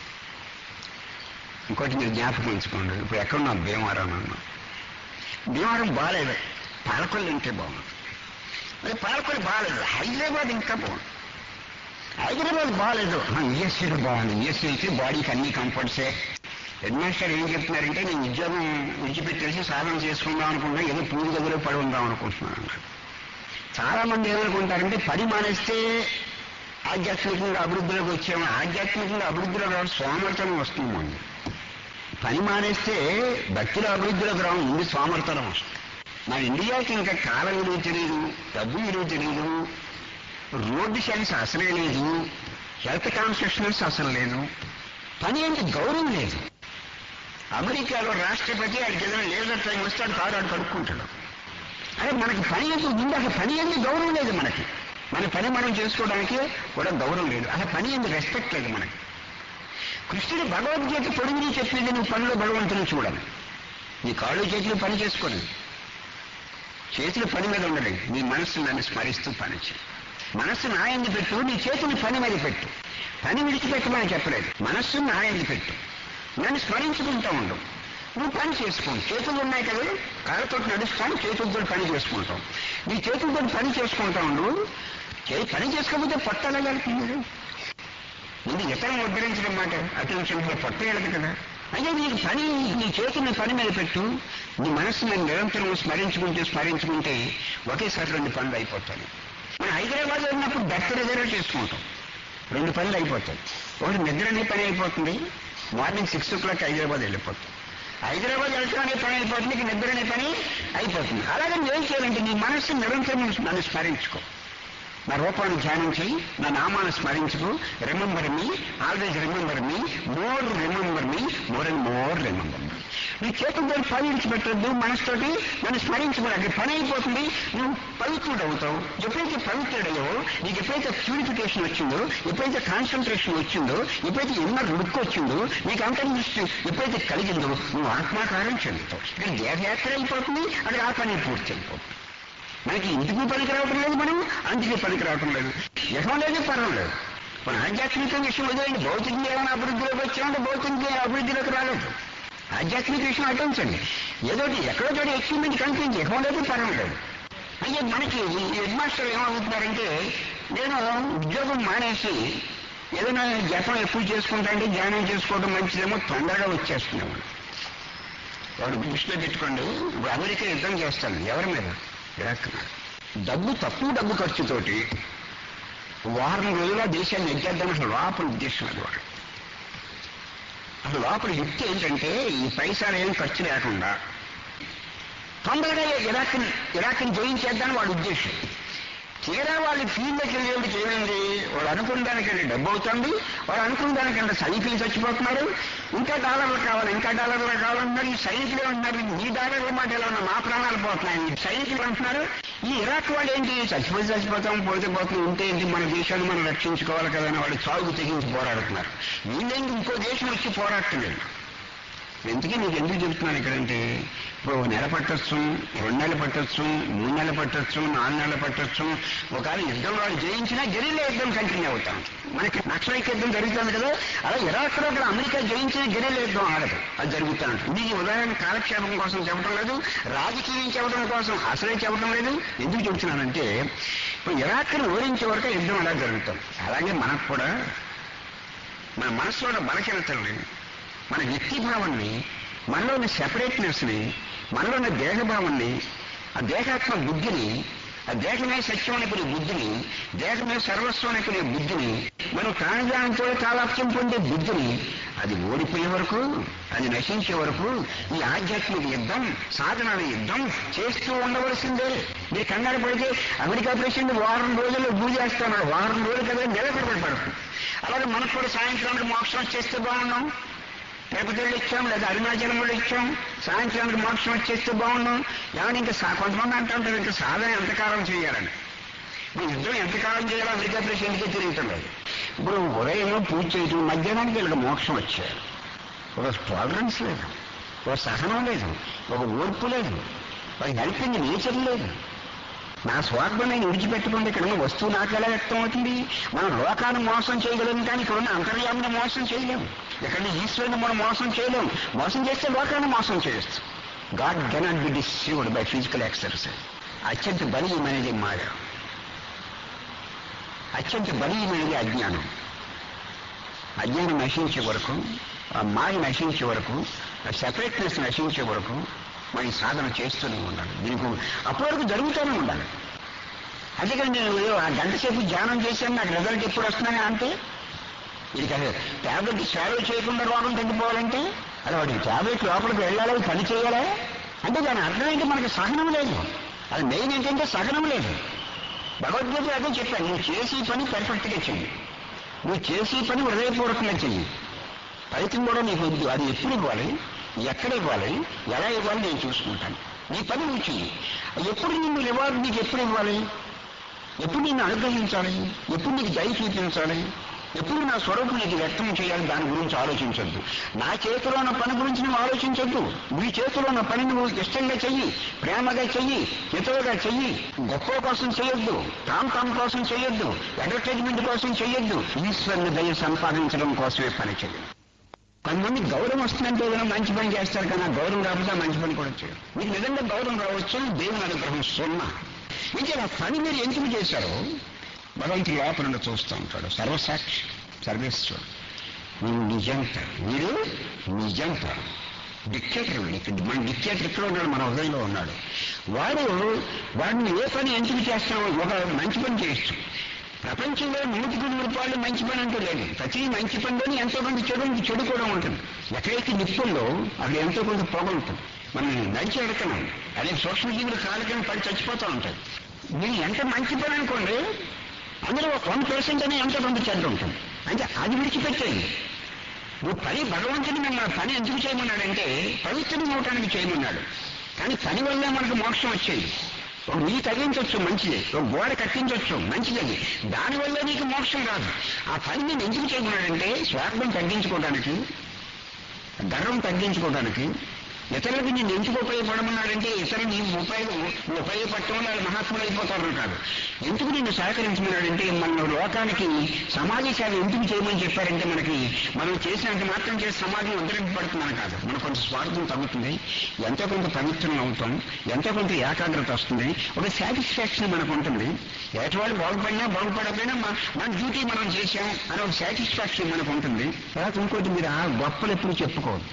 Speaker 1: ఇంకోటి మీరు జ్ఞాపకం ఉంచుకోండి ఇప్పుడు ఎక్కడున్నా భీమవరం అన్నా భీమవరం బాగాలేదు పాలకొల్లు ఉంటే బాగుంది మరి పాలకొల్లు బాగాలేదు హైదరాబాద్ ఇంకా బాగుంది హైదరాబాద్ బాగాలేదు యుఎస్సీలో బాగుంది యుఎస్సీ అయితే బాడీకి అన్ని కంఫర్ట్సే హెడ్ మాస్టర్ ఏం చెప్తున్నారంటే నేను ఉద్యోగం విడిచిపెట్టేసి సాధన చేసుకుందాం అనుకున్నా ఏదో పూజ దగ్గర పడి ఉందాం అనుకుంటున్నాను అన్నారు. చాలా మంది ఏమనుకుంటారంటే పని మానేస్తే ఆధ్యాత్మికంగా అభివృద్ధిలోకి వచ్చాము ఆధ్యాత్మికంగా అభివృద్ధిలో రావడం సోమర్థనం వస్తుంది మనకి పని మానేస్తే భక్తిలో అభివృద్ధిలోకి రావడం ముందు సోమర్థనం వస్తుంది మన ఇండియాకి ఇంకా కాల విలువ తెలియదు డబ్బు విలువ తెలియదు రోడ్డు సెన్స్ అసలే లేదు హెల్త్ కాన్షియస్నెస్ అసలు లేదు పని అంటే గౌరవం లేదు అమెరికాలో రాష్ట్రపతి ఆడికి ఏదైనా లేజర్ టైం వస్తాడు కారు ఆడు కడుక్కుంటాడు అదే మనకి పని ఎందుకు ముందు అసలు పని ఎందుకు గౌరవం లేదు మనకి మన పని మనం చేసుకోవడానికి కూడా గౌరవం లేదు అసలు పని ఎందుకు రెస్పెక్ట్ లేదు మనకి కృష్ణుడు భగవద్గీత పొడిగిని చెప్పింది నువ్వు పనిలో భగవంతుని చూడాలి నీ కాళ్ళు చేతులు పని చేసుకోండి చేతులు పని మీద ఉండలేదు నీ మనస్సు నన్ను స్మరిస్తూ పని చేయి మనస్సు నాయంది పెట్టు నీ చేతులు పని మీద పెట్టు పని విడిచిపెట్టమని చెప్పలేదు మనస్సు నాయంది పెట్టు నన్ను స్మరించుకుంటూ ఉండు నువ్వు పని చేసుకో చేతులు ఉన్నాయి కదా కాళ్ళతో నడుస్తాను చేతులతో పని చేసుకుంటాం నీ చేతులతో పని చేసుకుంటా ఉండు చే- పని చేసుకోకపోతే పొట్ట ఎలాగలుగుతుంది ముందు ఇతరం ఉద్ధరించడం మాట అటెన్షన్ పొట్ట వెళ్ళదు కదా అయ్యా నీకు పని నీ చేతుల్ని పని మీద పెట్టు నీ మనస్సుని నిరంతరం స్మరించుకుంటూ స్మరించుకుంటే ఒకేసారి రెండు పనులు అయిపోతాయి మనం హైదరాబాద్ ఉన్నప్పుడు బెర్త్ రిజర్వ్ చేసుకుంటాం రెండు పనులు అయిపోతాయి ఒకటి నిద్ర అనే పని అయిపోతుంది morning six o'clock Hyderabad వెళ్ళిపోతుంది హైదరాబాద్ వెళ్ళటం అనే పని అయిపోతుంది నీకు నిద్ర అనే పని అయిపోతుంది అలాగే నువ్వేం చేయాలంటే నీ మనస్సు నిరంతరం నన్ను స్మరించుకో నా రూపాన్ని ధ్యానం చేయి నా నామాన్ని స్మరించుకు remember me always remember me more remember me more and more remember me నీ చేతులతో పని విడిచిపెట్టద్దు మనసుతోటి నన్ను స్మరించుకోవాలి అది పని అయిపోతుంది నువ్వు పవిత్రుడు అవుతావు ఎప్పుడైతే పవిత్రుడయ్యావో నీకు ఎప్పుడైతే ప్యూరిఫికేషన్ వచ్చిందో ఎప్పుడైతే కాన్సన్ట్రేషన్ వచ్చిందో ఎప్పుడైతే ఇన్నర్ లుక్ వచ్చిందో నీకు అంతర్దృష్టి ఎప్పుడైతే కలిగిందో నువ్వు ఆత్మాకారం చెందుతావు ఇక్కడ దేహయాత్ర అయిపోతుంది అక్కడ ఆ పని పూర్తి అయిపోతుంది మనకి ఇంటికి పనికి రావటం లేదు మనం అందుకే పనికి రావటం లేదు యహం లేదు పరం లేదు మన ఆధ్యాత్మిక విషయం వదిలేండి భౌతిక ఏమైనా అభివృద్ధిలోకి వచ్చామంటే భౌతిక అభివృద్ధిలోకి రాలేదు ఆధ్యాత్మిక విషయం అటెన్సండి ఏదో ఎక్కడో చోట అచీవ్మెంట్ కనిపించి యహం లేదు పరం లేదు అయ్యే మనకి ఈ హెడ్ మాస్టర్ ఏమవుతున్నారంటే నేను ఉద్యోగం మానేసి ఏదైనా జపం ఎక్కువ చేసుకుంటాంటే ధ్యానం చేసుకోవడం మంచిదేమో తొందరగా వచ్చేస్తున్నాము వాడు దృష్టిలో పెట్టుకోండి ఇప్పుడు అమెరికా యుద్ధం చేస్తాను ఎవరి మీద ఇరాక్ మీద. డబ్బు తక్కువ డబ్బు ఖర్చుతోటి వారం రోజుల దేశాన్ని నెగ్గేద్దాం అసలు లోపల ఉద్దేశం అది వాడు అసలు లోపల యుక్తి ఏంటంటే ఈ పైసలు ఏం ఖర్చు లేకుండా తొందరగా ఇరాక్ని ఇరాక్ని జయించేద్దామని వాడి ఉద్దేశం తీరా వాళ్ళు ఫీల్డ్కి వెళ్ళేటికి ఏమైంది వాళ్ళు అనుకున్న దానికంటే డబ్బు అవుతుంది వాళ్ళు అనుకున్న దానికంటే సైనికులు చచ్చిపోతున్నారు ఇంకా డాలర్లు కావాలి ఇంకా డాలర్లు కావాలన్నారు ఈ సైనికులే ఉంటున్నారు ఈ డాలర్ల మాట ఎలా ఉన్నా మా ప్రాణాలు పోతున్నాయి ఈ సైనికులు అంటున్నారు ఈ ఇరాక్ వాళ్ళు ఏంటి చచ్చిపోతే చచ్చిపోతాం పోతే పోతాం ఉంటే ఏంటి మన దేశాన్ని మనం రక్షించుకోవాలి కదా అని వాళ్ళు చావుకు తెగించి పోరాడుతున్నారు వీళ్ళేంటి ఇంకో దేశం వచ్చి పోరాడలేదు ఎందుకే నీకు ఎందుకు చెప్తున్నాను ఇక్కడంటే ఇప్పుడు ఒక నెల పట్టొచ్చు రెండు నెలలు పట్టొచ్చు మూడు నెలలు పట్టొచ్చు నాలుగు నెలలు పట్టొచ్చు ఒకవేళ యుద్ధం వాళ్ళు జయించినా గెరిల్లా యుద్ధం కంటిన్యూ అవుతాం మనకి నక్సలైట్ యుద్ధం జరుగుతుంది కదా అలా ఇరాక్ లో కూడా అమెరికా జయించిన గెరిల్లా యుద్ధం ఆడదు అది జరుగుతాను ఇది ఉదాహరణ కాలక్షేపం కోసం చెప్పడం లేదు రాజకీయం చెప్పడం కోసం అసలే చెప్పడం లేదు ఎందుకు చెబుతున్నానంటే ఇప్పుడు ఇరాక్ని ఓడించే వరకు యుద్ధం అలా జరుగుతాం అలాగే మనకు కూడా మన మనసులో ఉన్న బలహీనతల్ని మన వ్యక్తిభావాన్ని మనలో ఉన్న సెపరేట్నెస్ని మనలో ఉన్న దేహభావాన్ని ఆ దేహాత్మ బుద్ధిని ఆ దేహమే సత్యం అనుకునే బుద్ధిని దేహమే సర్వస్వం అనుకునే బుద్ధిని మనం ప్రాణదానంతో కాలాప్యం పొందే బుద్ధిని అది ఓడిపోయే వరకు అది నశించే వరకు ఈ ఆధ్యాత్మిక యుద్ధం సాధనాల యుద్ధం చేస్తూ ఉండవలసిందే మీరు కంగారు పడితే అమెరికా ప్రెసిడెంట్ వారం రోజుల్లో పూజ చేస్తున్నాడు వారం రోజులు కదా నెల తరబడి పడుతుంది అలాగే మనకు కూడా సాయంత్రానికి మోక్షం చేస్తే బాగున్నాం తిరుపతిలో ఇచ్చాం లేదా అరుణాచలంలో ఇచ్చాం సాయంత్రానికి మోక్షం వచ్చేస్తే బాగున్నాం ఏమని ఇంకా సా- కొంతమంది అంటుంటారు ఇంకా సాధన ఎంతకాలం చేయాలని ఇప్పుడు యుద్ధం ఎంతకాలం చేయాలో అమెరికా ప్రెసిడెంట్కే తిరుగుతాం లేదు ఇప్పుడు ఉదయం పూజ చేయటం మధ్యాహ్నానికి వీళ్ళకి మోక్షం వచ్చారు ఒక టాలరెన్స్ లేదు ఒక సహనం లేదు ఒక ఓర్పు లేదు ఒక హెల్పింగ్ నేచర్ లేదు నా స్వార్థం నేను విడిచిపెట్టుకుంటే ఇక్కడ ఉన్న వస్తువు నాకు ఎలా వ్యక్తం అవుతుంది మనం లోకాన్ని మోసం చేయగలం కానీ ఇక్కడ ఉన్న అంతర్యామిని మోసం చేయలేము ఇక్కడ ఉన్న ఈశ్వరుని మనం మోసం చేయలేము మోసం చేస్తే లోకాన్ని మోసం చేయొచ్చు God cannot be deceived by physical exercise అత్యంత బలీయమైనది మాయ అత్యంత బలీయమైనది అజ్ఞానం అజ్ఞానం నశించే వరకు ఆ మాయ నశించే వరకు ఆ సెపరేట్నెస్ నశించే వరకు మనం ఈ సాధన చేస్తూనే ఉండాలి దీనికి అప్పటి వరకు జరుగుతూనే ఉండాలి అందుకని నేను ఏదో ఆ గంట సేపు ధ్యానం చేశాను నాకు రిజల్ట్ ఎప్పుడు వస్తున్నాయి అంటే ఇది కదా ట్యాబ్లెట్ స్వాలో చేయకుండా రోగం తగ్గిపోవాలంటే అది వాడికి ట్యాబ్లెట్ లోపలికి వెళ్ళాలి అది పని చేయాలి అంటే దాని అర్థం ఏంటి మనకి సహనం లేదు అది మెయిన్ ఏంటంటే సహనం లేదు భగవద్గీత అదే చెప్పాను నువ్వు చేసే పని పర్ఫెక్ట్ గా చెయ్యి నువ్వు చేసే పని హృదయపూర్వకంగా చెయ్యి ఫలితం కూడా నీకు వద్దు అది ఎప్పుడు ఇవ్వాలి ఎక్కడ ఇవ్వాలి ఎలా ఇవ్వాలి నేను చూసుకుంటాను నీ పని నువ్వు చెయ్యి ఎప్పుడు నిన్ను రివార్డు నీకు ఎప్పుడు ఇవ్వాలి ఎప్పుడు నిన్ను అనుగ్రహించాలి ఎప్పుడు నీకు దయ చూపించాలి ఎప్పుడు నా స్వరూపం నీకు వ్యక్తం చేయాలి దాని గురించి ఆలోచించొద్దు నా చేతిలో ఉన్న పని గురించి నువ్వు ఆలోచించొద్దు నీ చేతిలో ఉన్న పని నువ్వు ఇష్టంగా చెయ్యి ప్రేమగా చెయ్యి హితవుగా చెయ్యి గొప్ప కోసం చేయొద్దు తామ్ తామ్ కోసం చేయొద్దు అడ్వర్టైజ్మెంట్ కోసం చేయొద్దు ఈశ్వరుని దయ సంపాదించడం కోసమే పని చేయాలి కొంతమంది గౌరవం వస్తుందంటే ఏదైనా మంచి పని చేస్తారు కానీ ఆ గౌరవం రాకపోతే ఆ మంచి పని కూడా చేయరు మీకు నిజంగా గౌరవం రావచ్చు దేవుని అనుగ్రహం సున్నా ఇంకా ఆ పని మీరు ఎందుకు చేశారో భగవంతుడు లోపల నుండి చూస్తూ ఉంటాడు సర్వసాక్షి సర్వేశ్వరుడు మీరు నిజంత మీరు నిజంత డిక్టేటర్ ఇక్కడ మన డిక్టేటర్ ఇక్కడ ఉన్నాడు మన హృదయంలో ఉన్నాడు వాడు వాడిని ఏ పని ఎందుకు చేస్తామో ఒక మంచి పని చేయొచ్చు ప్రపంచంలో నూటికి నూరు రూపాయలు మంచి పని అంటూ లేదు ప్రతి మంచి పనిలోని ఎంతో కొంత చెడు ఉంది, చెడు కూడా ఉంటుంది ఎక్కడైతే నిప్పుల్లో అక్కడ ఎంతో కొంత పొగ ఉంటుంది మనం నడిచి ఎడకన్నాం అదే సూక్ష్మజీవులు కాలకని పడి చచ్చిపోతూ ఉంటాయి మీరు ఎంత మంచి పని అనుకోండి అందులో ఒక వన్ పర్సెంట్ అనే ఎంతో కొంత చెడ్డ ఉంటుంది అంటే అది విడిచిపెట్టేయండి నువ్వు పని భగవంతుని మిమ్మల్ని పని ఎందుకు చేయమన్నాడంటే పవిత్రం అవటానికి చేయమన్నాడు కానీ పని వల్లే మనకు మోక్షం వచ్చేది ఒక నీ తగ్గించవచ్చు మంచిది ఒక గోడ కట్టించవచ్చు మంచిది దానివల్ల నీకు మోక్షం రాదు ఆ పని నేను ఎందుకు చేయమన్నాడంటే స్వార్థం తగ్గించుకోవడానికి గర్వం తగ్గించుకోవడానికి ఇతరులకు నేను ఎందుకు ఉపయోగపడమన్నాడంటే ఇతరులు నీ ఉపయోగం నువ్వు ఉపయోగపడటం వల్ల వాళ్ళు మహాత్ములు అయిపోతారు కాదు ఎందుకు నిన్ను సహకరించమన్నాడంటే మన లోకానికి సమాజ సేవ ఎందుకు చేయమని చెప్పారంటే మనకి మనం చేసినంత మాత్రం చేసి సమాజం ఉద్ధరింపబడుతుందని కాదు మన కొంత స్వార్థం తగ్గుతుంది ఎంతో కొంత పవిత్రం అవుతాం ఎంతో కొంత ఏకాగ్రత వస్తుంది ఒక సాటిస్ఫాక్షన్ మనకు ఉంటుంది ఎటు వాళ్ళు బాగుపడినా బాగుపడకపోయినా మన మన డ్యూటీ మనం చేశాం అనే ఒక సాటిస్ఫాక్షన్ మనకు ఉంటుంది తర్వాత ఇంకోటి మీరు ఆ గొప్పలు ఎప్పుడు చెప్పుకోవద్దు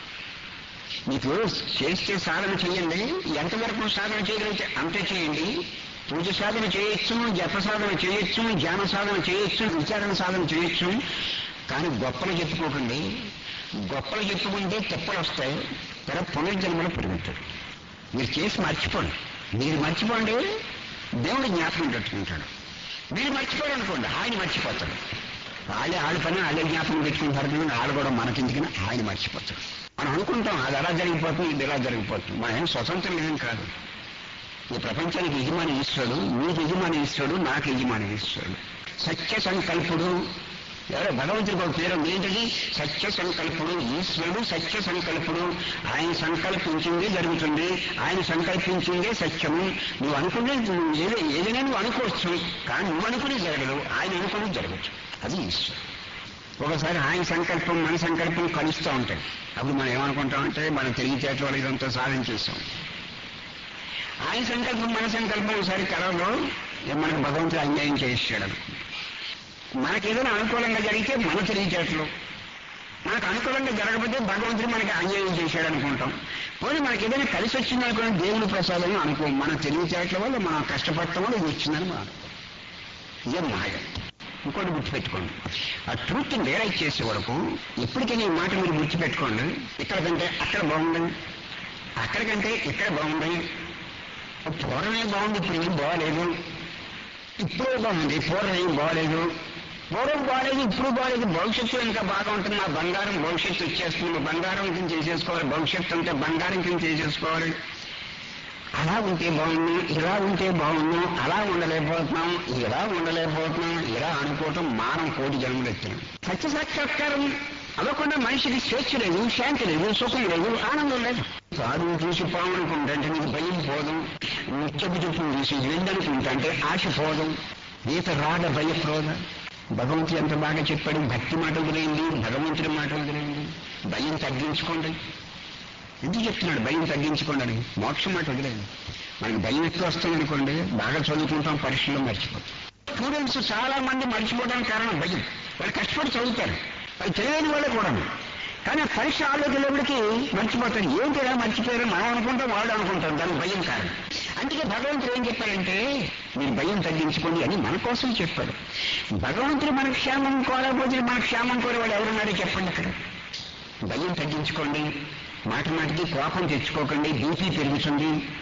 Speaker 1: మీకు చేస్తే సాధన చేయండి ఎంతవరకు సాధన చేయగలిగితే అంతే చేయండి పూజ సాధన చేయొచ్చు జప సాధన చేయొచ్చు ధ్యాన సాధన చేయొచ్చు విచారణ సాధన చేయొచ్చు కానీ గొప్పలు చెప్పుకోకండి గొప్పలు చెప్పుకుంటే తిప్పలు వస్తాయి తర్వాత పునర్జన్మలు పెరుగుతాడు మీరు చేసి మర్చిపోండి మీరు మర్చిపోండి దేవుడు జ్ఞాపకం పెట్టుకుంటాడు మీరు మర్చిపోయారు అనుకోండి ఆయన మర్చిపోతాడు వాళ్ళే ఆడ పని వాళ్ళే జ్ఞాపకం పెట్టుకుంటారు కానీ వాళ్ళు కూడా మనకెందుకని ఆయన మర్చిపోతాడు మనం అనుకుంటాం అది అలా జరిగిపోతుంది ఇది ఇలా జరిగిపోతుంది మన ఏం స్వతంత్రం ఏం కాదు ఈ ప్రపంచానికి యజమాని ఈశ్వరుడు నీకు యజమాని ఈశ్వరుడు నాకు యజమాని ఈశ్వరుడు సత్య సంకల్పుడు ఎవరో భగవంతుడికి ఒక పేరు ఉంది. ఏంటది సత్య సంకల్పుడు ఈశ్వరుడు సత్య సంకల్పుడు ఆయన సంకల్పించిందే జరుగుతుంది ఆయన సంకల్పించిందే సత్యము నువ్వు అనుకునే నువ్వు ఏదో ఏదైనా నువ్వు అనుకోవచ్చు కానీ నువ్వు అనుకునే జరగదు ఆయన అనుకునే జరగచ్చు అది ఈశ్వరుడు ఒకసారి ఆయన సంకల్పం మన సంకల్పం కలుస్తూ ఉంటాయి అప్పుడు మనం ఏమనుకుంటామంటే మనం తెలివితేటల వల్ల ఇదంతా సాధించేస్తాం ఆయన సంకల్పం మన సంకల్పం ఒకసారి కలవలో మనకు భగవంతుడు అన్యాయం చేసాడు అనుకుంటాం మనకి ఏదైనా అనుకూలంగా జరిగితే మన తెలివితేటలు మనకు అనుకూలంగా జరగకపోతే భగవంతుడు మనకి అన్యాయం చేశాడు అనుకుంటాం పోనీ మనకి ఏదైనా కలిసి వచ్చింది అనుకుని దేవుని ప్రసాదం అనుకో మన తెలివితేటల వల్ల మనం కష్టపడటం వల్ల ఇది వచ్చిందని మనం అనుకో ఇదే మాయ ఇంకోటి గుర్తుపెట్టుకోండి ఆ ట్రూత్ రియలైజ్ చేసే వరకు ఎప్పటికైనా ఈ మాట మీరు గుర్తుపెట్టుకోండి ఇక్కడ కంటే అక్కడ బాగుంది అక్కడికంటే ఇక్కడ బాగుంది పూర్వమే బాగుంది ఇప్పుడు ఏం బాగలేదు ఇప్పుడు బాగుంది పూర్వం ఏం బాగలేదు పూర్వం బాగలేదు ఇప్పుడు బాగలేదు భవిష్యత్తు ఇంకా బాగా ఉంటుంది మా బంగారం భవిష్యత్తు వచ్చేస్తుంది మా బంగారం కింద చేసేసుకోవాలి భవిష్యత్తు అంటే బంగారం కింద చేసేసుకోవాలి అలా ఉంటే బాగుంది ఇలా ఉంటే బాగుంది అలా ఉండలేకపోతున్నాం ఇలా ఉండలేకపోతున్నాం ఇలా అనుకోవటం మానం కోటి జన్మలు ఎత్తున్నాం సత్య సాక్షాత్కారం అవ్వకుండా మనిషికి స్వేచ్ఛ లేదు శాంతి లేదు సుఖం లేదు ఆనందం లేదు సాధువు చూసి పావునుకుంటే నీకు భయం పోదు ముచ్చపు చూపును చూసి వెళ్ళనుకుంటే ఆశ పోదు ఈత రాగ భయ క్రోధ భగవంతుడు ఎంత బాగా చెప్పాడు భక్తి మాట వదిలేయండి భగవంతుడి మాట వదిలేయండి భయం తగ్గించుకోండి ఎందుకు చెప్తున్నాడు భయం తగ్గించుకోండి అని మోక్షం మాట వదిలేదు మనకి భయం ఎక్కువ వస్తుంది అనుకోండి బాగా చదువుకుంటాం పరీక్షల్లో మర్చిపోతాం స్టూడెంట్స్ చాలా మంది మర్చిపోవడానికి కారణం భయం వాళ్ళు కష్టపడి చదువుతారు వాళ్ళు తెలియని వాళ్ళే కూడా కానీ ఆ పరీక్ష ఆలోచనలోకి మర్చిపోతారు ఏంటి ఇలా మర్చిపోయారు మనం అనుకుంటాం వాడు అనుకుంటాం దానికి భయం కారణం అందుకే భగవంతుడు ఏం చెప్పారంటే మీరు భయం తగ్గించుకోండి అని మన కోసం చెప్పాడు భగవంతుడు మన క్షేమం కోరకపోతే మన క్షేమం కోరేవాడు ఎవరున్నారో చెప్పండి అక్కడ భయం తగ్గించుకోండి మాట మాటికి కోపం తెచ్చుకోకండి బీపీ పెరుగుతుంది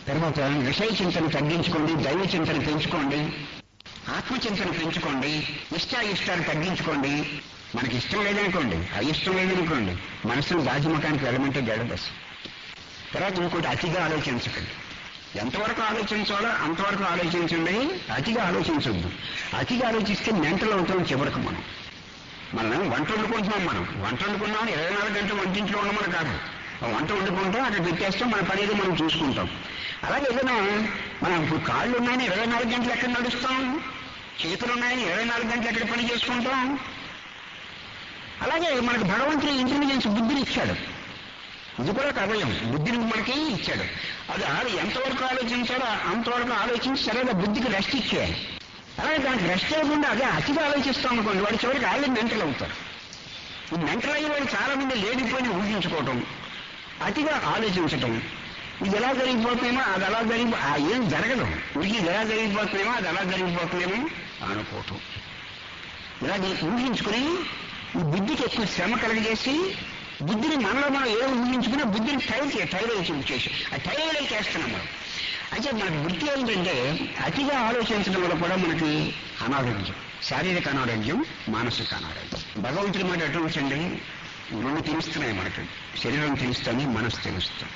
Speaker 1: తర్వాత విషయ చింతన తగ్గించుకోండి దైవ చింతన పెంచుకోండి ఆత్మచింతన పెంచుకోండి ఇష్ట ఇష్టాలు తగ్గించుకోండి మనకి ఇష్టం లేదనుకోండి అయిష్టం లేదనుకోండి మనసును రాజముఖానికి వెళ్ళమంటే గడబస్ తర్వాత ఇంకోటి అతిగా ఆలోచించకండి ఎంతవరకు ఆలోచించాలో అంతవరకు ఆలోచించండి అతిగా ఆలోచించొద్దు అతిగా ఆలోచిస్తే మెంటల్ అవుతాం చివరికి మనం మనం వంట వండుకుంటున్నాం మనం వంట వండుకున్నాం ఇరవై నాలుగు గంటలు వంటింట్లో ఉండమని కాదు ఆ వంట వండుకుంటాం అక్కడ పెట్టేస్తాం మన పని ఏదో మనం చూసుకుంటాం అలాగే ఏదైనా మనం ఇప్పుడు కాళ్ళు ఉన్నాయని ఇరవై నాలుగు గంటలు ఎక్కడ నడుస్తాం చేతులు ఉన్నాయని ఇరవై నాలుగు గంటలు ఎక్కడ పని చేసుకుంటాం అలాగే మనకు భగవంతుడు ఇంటెలిజెన్స్ బుద్ధిని ఇచ్చాడు ఇది కూడా ఒక అవయం బుద్ధిని మనకి ఇచ్చాడు అది ఆడ ఎంతవరకు ఆలోచించాలో అంతవరకు ఆలోచించి సరైన బుద్ధికి రెస్ట్ ఇచ్చేయాలి అలాగే దానికి రెస్ట్ ఇవ్వకుండా అదే అతిగా ఆలోచిస్తాం అనుకోండి వాడి చివరికి వాళ్ళే మెంటల్ అవుతారు ఈ మెంటల్ అయ్యే వాళ్ళు చాలా మంది లేనిపోయి ఊహించుకోవటం అతిగా ఆలోచించటం ఇది ఎలా జరిగిపోతుందేమో అది అలా జరిగి ఆ ఏం జరగదు ఇది ఇది ఎలా జరిగిపోతుందేమో అది అలా జరిగిపోతుందేమో అనుకోవటం ఇలా ఊహించుకుని ఈ బుద్ధికి ఎక్కువ శ్రమ కలగజేసి బుద్ధిని మనలో మనం ఏదో ఊహించుకుని బుద్ధిని టైర్ టైర్ చేసి ఆ టైర్ చేస్తున్నాం మనం అయితే మనకు బుద్ధి ఏంటంటే అతిగా ఆలోచించడం వల్ల కూడా మనకి అనారోగ్యం శారీరక అనారోగ్యం మానసిక అనారోగ్యం భగవంతుడి మాట ఎటు ఉంచండి రెండు తెలుస్తున్నాయి మనకి శరీరం తెలుస్తుంది మనసు తెలుస్తుంది